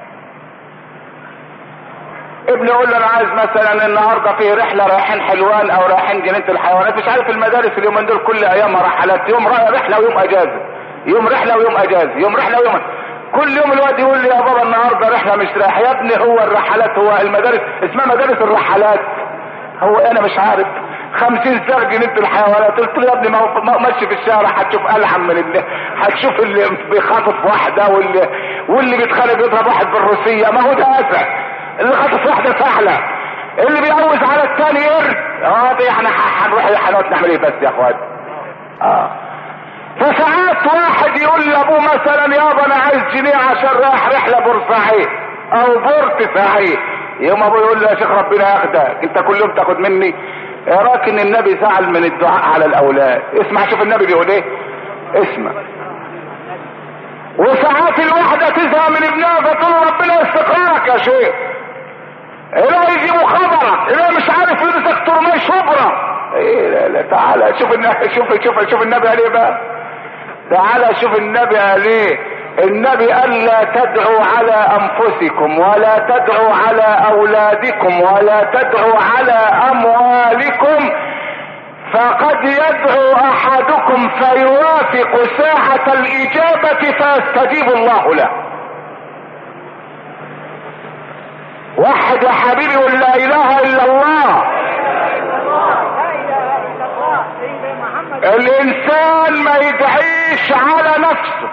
ابني يقول له انا عايز مثلا النهارده في رحله رايحين حلوان او رايحين جنينه الحيوانات مش عارف المدارس اليومين دول كل ايامها رحلات يوم رحله ويوم اجازه يوم رحله ويوم اجازه يوم رحله ويوم كل يوم الواد يقول لي يا بابا النهارده رحله مش رايح يا ابني هو الرحلات هو المدارس اسمها مدارس الرحلات هو انا مش عارف خمسين سنة جنينة الحيوانات قلت له يا ابني ما ماشي في الشارع هتشوف ألعن من اللي هتشوف اللي بيخاطف واحدة واللي واللي بيتخانق بيضرب واحد بالروسية ما هو ده أسع اللي خاطف واحدة سهلة اللي بيعوز على الثاني قرد اه دي احنا هنروح الحيوانات نعمل ايه بس يا اخوات اه فساعات واحد يقول لابوه مثلا يابا انا عايز جنيه عشان رايح رحله بورسعيد او بورت سعيد يوم ابوه يقول له يا شيخ ربنا ياخدك انت كل يوم تاخد مني ايه رايك ان النبي زعل من الدعاء على الاولاد اسمع شوف النبي بيقول ايه اسمع وساعات الواحدة تزهق من ابنها فتقول ربنا يستقرارك يا شيخ اله يجيبوا خبرك اله مش عارف يلبسك ترمي شبرة ايه لا لا تعالى شوف النبي شوف شوف شوف النبي قال ايه بقى تعالى شوف النبي قال ايه النبي قال لا تدعوا على انفسكم ولا تدعوا على اولادكم ولا تدعوا على اموالكم فقد يدعو احدكم فيوافق ساعة الاجابة فيستجيب الله له وحد يا حبيبي قل لا اله الا الله الانسان ما يدعيش على نفسه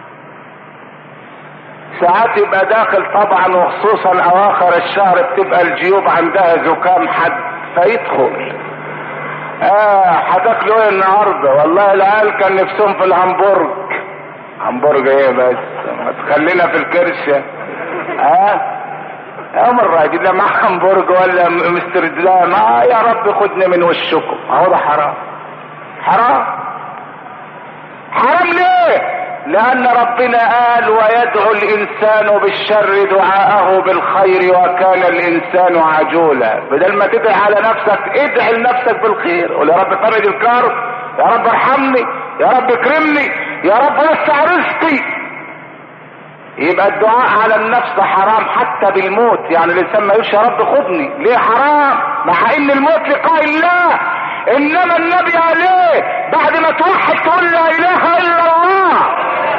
ساعات يبقى داخل طبعا وخصوصا اواخر الشهر بتبقى الجيوب عندها زكام حد فيدخل اه هتاكلوا ايه النهارده والله العيال كان نفسهم في الهمبرج همبرج ايه بس ما تخلينا في الكرشه اه يوم الراجل لا مع همبرج ولا مستردلام آه يا رب خدني من وشكم اهو ده حرام حرام حرام ليه لان ربنا قال ويدعو الانسان بالشر دعاءه بالخير وكان الانسان عجولا بدل ما تدعي على نفسك ادعي لنفسك بالخير قول يا رب فرج الكرب يا رب ارحمني يا رب اكرمني يا رب وسع رزقي يبقى الدعاء على النفس حرام حتى بالموت يعني الانسان ما يقولش يا رب خدني ليه حرام مع ان الموت لقاء الله انما النبي عليه بعد ما توحد تقول لا اله الا الله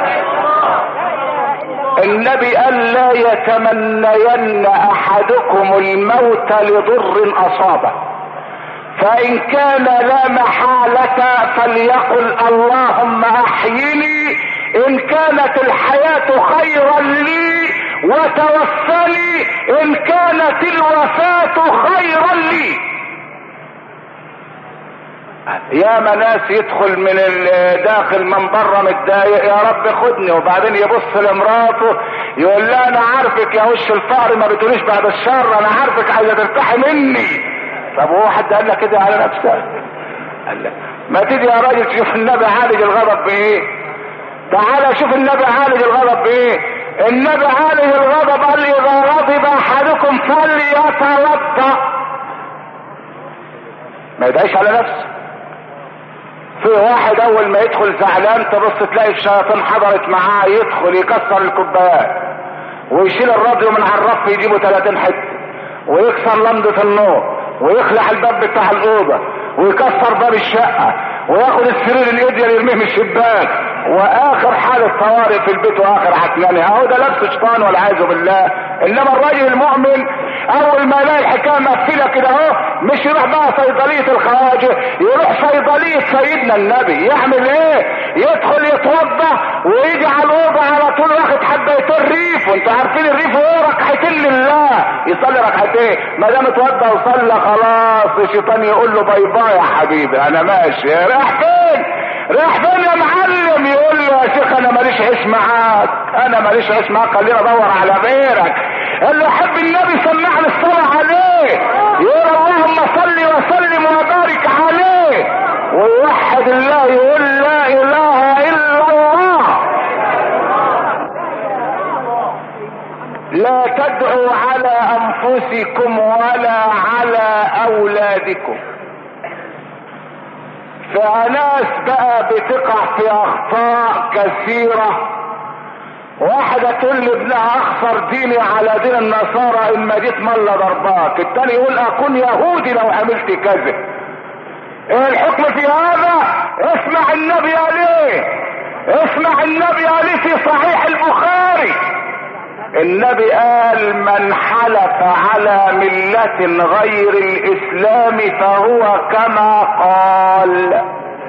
النبي قال لا يتمنين احدكم الموت لضر اصابه فان كان لا محالة فليقل اللهم احيني ان كانت الحياة خيرا لي وتوفني ان كانت الوفاة خيرا لي يا ناس يدخل من داخل من بره متضايق يا رب خدني وبعدين يبص لمراته يقول لها انا عارفك يا وش الفقر ما بتقوليش بعد الشر انا عارفك عايزه ترتاحي مني طب هو حد قال لك كده على نفسك قال لك ما تيجي يا راجل تشوف النبي عالج الغضب بايه تعالى شوف النبي عالج الغضب بايه النبي عالج الغضب قال اذا غضب احدكم فليتوضا ما يدعيش على نفسه في واحد اول ما يدخل زعلان تبص تلاقي الشياطين حضرت معاه يدخل يكسر الكوبايات ويشيل الراديو من على الرف يجيبه 30 حته ويكسر لمضة النور ويخلع الباب بتاع الاوضه ويكسر باب الشقه وياخد السرير الايديا يرميه من الشباك واخر حالة طوارئ في البيت واخر عكنانه اهو ده لبس شيطان والعياذ بالله انما الراجل المؤمن اول ما يلاقي الحكايه مقفله كده اهو مش يروح بقى صيدليه الخواجه يروح صيدليه سيدنا النبي يعمل ايه يدخل يتوضا ويجي على الاوضه على طول واخد حبايتين ريف وانتوا عارفين الريف هو ركعتين لله يصلي ركعتين ما دام اتوضا وصلى خلاص الشيطان يقول له باي باي يا حبيبي انا ماشي رايح فين رايح فين يا معلم يقول له يا شيخ انا ماليش عيش معاك انا ماليش عيش معاك خليني ادور على غيرك قال له حب النبي سمعني الصلاة عليه يقول اللهم صل وسلم وبارك عليه ويوحد الله يقول لا اله الا الله لا تدعوا على انفسكم ولا على اولادكم فناس بقى بتقع في اخطاء كثيرة واحدة تقول لابنها اخسر ديني على دين النصارى ان ما جيت ملا ضرباك التاني يقول اكون يهودي لو عملت كذا ايه الحكم في هذا اسمع النبي عليه اسمع النبي عليه في صحيح البخاري النبي قال من حلف على ملة غير الاسلام فهو كما قال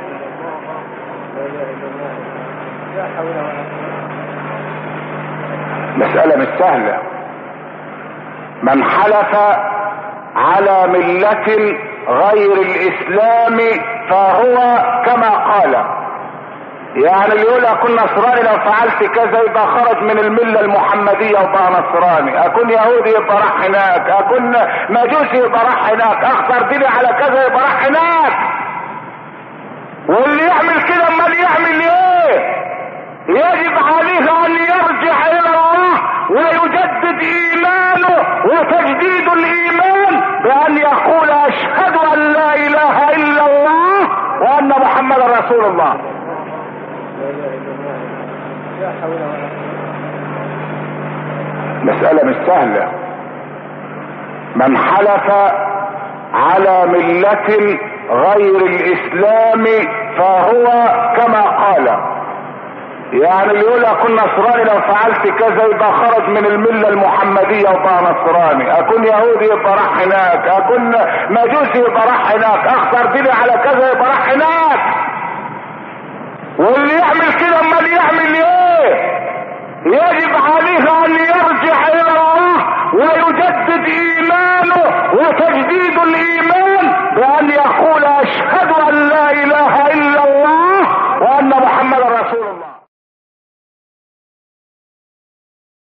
مسألة مش سهلة من حلف على ملة غير الاسلام فهو كما قال يعني اللي يقول اكون نصراني لو فعلت كذا يبقى خرج من الملة المحمدية وبقى نصراني اكون يهودي يبقى راح هناك اكون مجوسي يبقى راح هناك اخسر ديني على كذا يبقى راح هناك واللي يعمل كده امال يعمل ايه يجب عليه ان يرجع الى الله ويجدد ايمانه وتجديد الايمان بان يقول اشهد ان لا اله الا الله وان محمدا رسول الله مسألة مش سهلة من حلف على ملة غير الاسلام فهو كما قال يعني اللي يقول اكون نصراني لو فعلت كذا يبقى خرج من الملة المحمدية وبقى نصراني اكون يهودي يبقى راح هناك اكون مجوسي يبقى راح هناك اخسر ديني على كذا يبقى راح هناك واللي يعمل كده امال يعمل ايه يجب عليه ان يرجع الى الله ويجدد ايمانه وتجديد الايمان